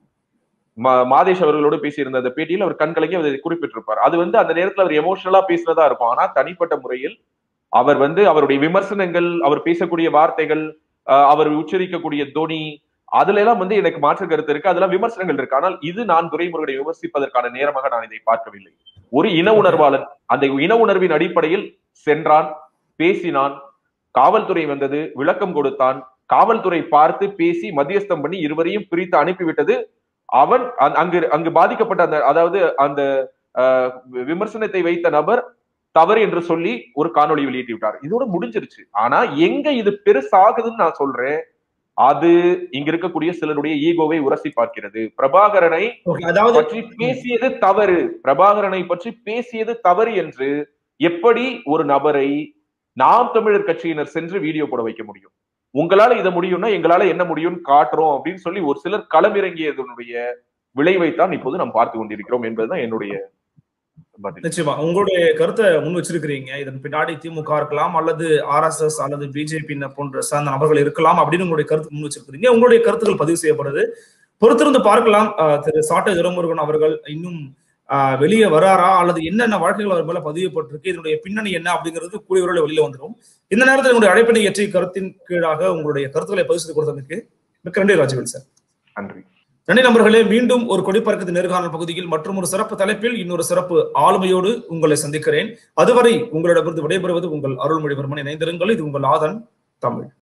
மா- மாதேஷ் அவர்களோடு பேசியிருந்த அந்த பேட்டியில் அவர் கண்கலங்கி அதை குறிப்பிட்டிருப்பார் அது வந்து அந்த நேரத்தில் அவர் எமோஷனலா பேசுறதா இருக்கும் ஆனா தனிப்பட்ட முறையில் அவர் வந்து அவருடைய விமர்சனங்கள் அவர் பேசக்கூடிய வார்த்தைகள் ஆஹ் அவர் உச்சரிக்கக்கூடிய தொனி அதுல எல்லாம் வந்து எனக்கு மாற்று கருத்து இருக்கு அதெல்லாம் விமர்சனங்கள் இருக்கு ஆனால் இது நான் துரைமுருகனை விமர்சிப்பதற்கான நேரமாக நான் இதை பார்க்கவில்லை ஒரு இன உணர்வாளன் அந்த இன உணர்வின் அடிப்படையில் சென்றான் பேசினான் காவல்துறை வந்தது விளக்கம் கொடுத்தான் காவல்துறை பார்த்து பேசி மத்தியஸ்தம் பண்ணி இருவரையும் பிரித்து அனுப்பிவிட்டது அவன் அ- அங்கு அங்கு பாதிக்கப்பட்ட அந்த அதாவது அந்த ஆஹ், விமர்சனத்தை வைத்த நபர் தவறு என்று சொல்லி ஒரு காணொளி வெளியிட்டு விட்டார் இதோட முடிஞ்சிருச்சு ஆனா எங்க இது பெருசாகுதுன்னு நான் சொல்றேன் அது இங்க இருக்கக்கூடிய சிலருடைய ஈகோவை உரசி பார்க்கிறது பிரபாகரனை Okay, அதாவது பற்றி பேசியது தவறு பிரபாகரனை பற்றி பேசியது தவறு என்று எப்படி ஒரு நபரை நாம் தமிழர் கட்சியினர் சென்று வீடியோ போட வைக்க முடியும் உங்களால இதை முடியும்னா எங்களால என்ன முடியும்னு காட்டுறோம் அப்படின்னு சொல்லி ஒரு சிலர் களமிறங்கியதனுடைய விளைவைத்தான் இப்போது நாம் பார்த்து கொண்டிருக்கிறோம் என்பதுதான் என்னுடைய பதில் நிச்சயமா உங்களுடைய கருத்தை முன் வச்சிருக்கிறீங்க இதன் பின்னாடி திமுக இருக்கலாம் அல்லது ஆர்எஸ்எஸ் அல்லது பிஜேபி போன்ற சார்ந்த நபர்கள் இருக்கலாம் அப்படின்னு உங்களுடைய கருத்து முன் வச்சிருக்கிறீங்க உங்களுடைய கருத்துக்கள் பதிவு செய்யப்படுது பொறுத்திருந்து பார்க்கலாம் ஆஹ் திரு சாட்டை துரைமுருகன் அவர்கள் இன்னும் ஆஹ் வெளியே வராரா அல்லது என்னென்ன வழக்குகள் அவர் மேல பதியப்பட்டிருக்கு இதனுடைய பின்னணி என்ன அப்படிங்கிறது கூடிய விரைவில் வெளியில வந்துடும் இந்த நேரத்தில் உங்களுடைய அழைப்பினை ஏற்றி கருத்தின் கீழாக உங்களுடைய கருத்துக்களை பதிவு செய்து கொடுத்ததுக்கு மிக்க நன்றி ராஜவேல் சார் நன்றி நன்றி நண்பர்களே மீண்டும் ஒரு கொடிப்பறக்கத்து நேர்காணல் பகுதியில் மற்றும் ஒரு சிறப்பு தலைப்பில் இன்னொரு சிறப்பு ஆளுமையோடு உங்களை சந்திக்கிறேன் அதுவரை உங்களிடமிருந்து விடைபெறுவது உங்கள் அருள்மொழிவர்மன் இணைந்திருங்கள் இது உங்கள் ஆதன் தமிழ்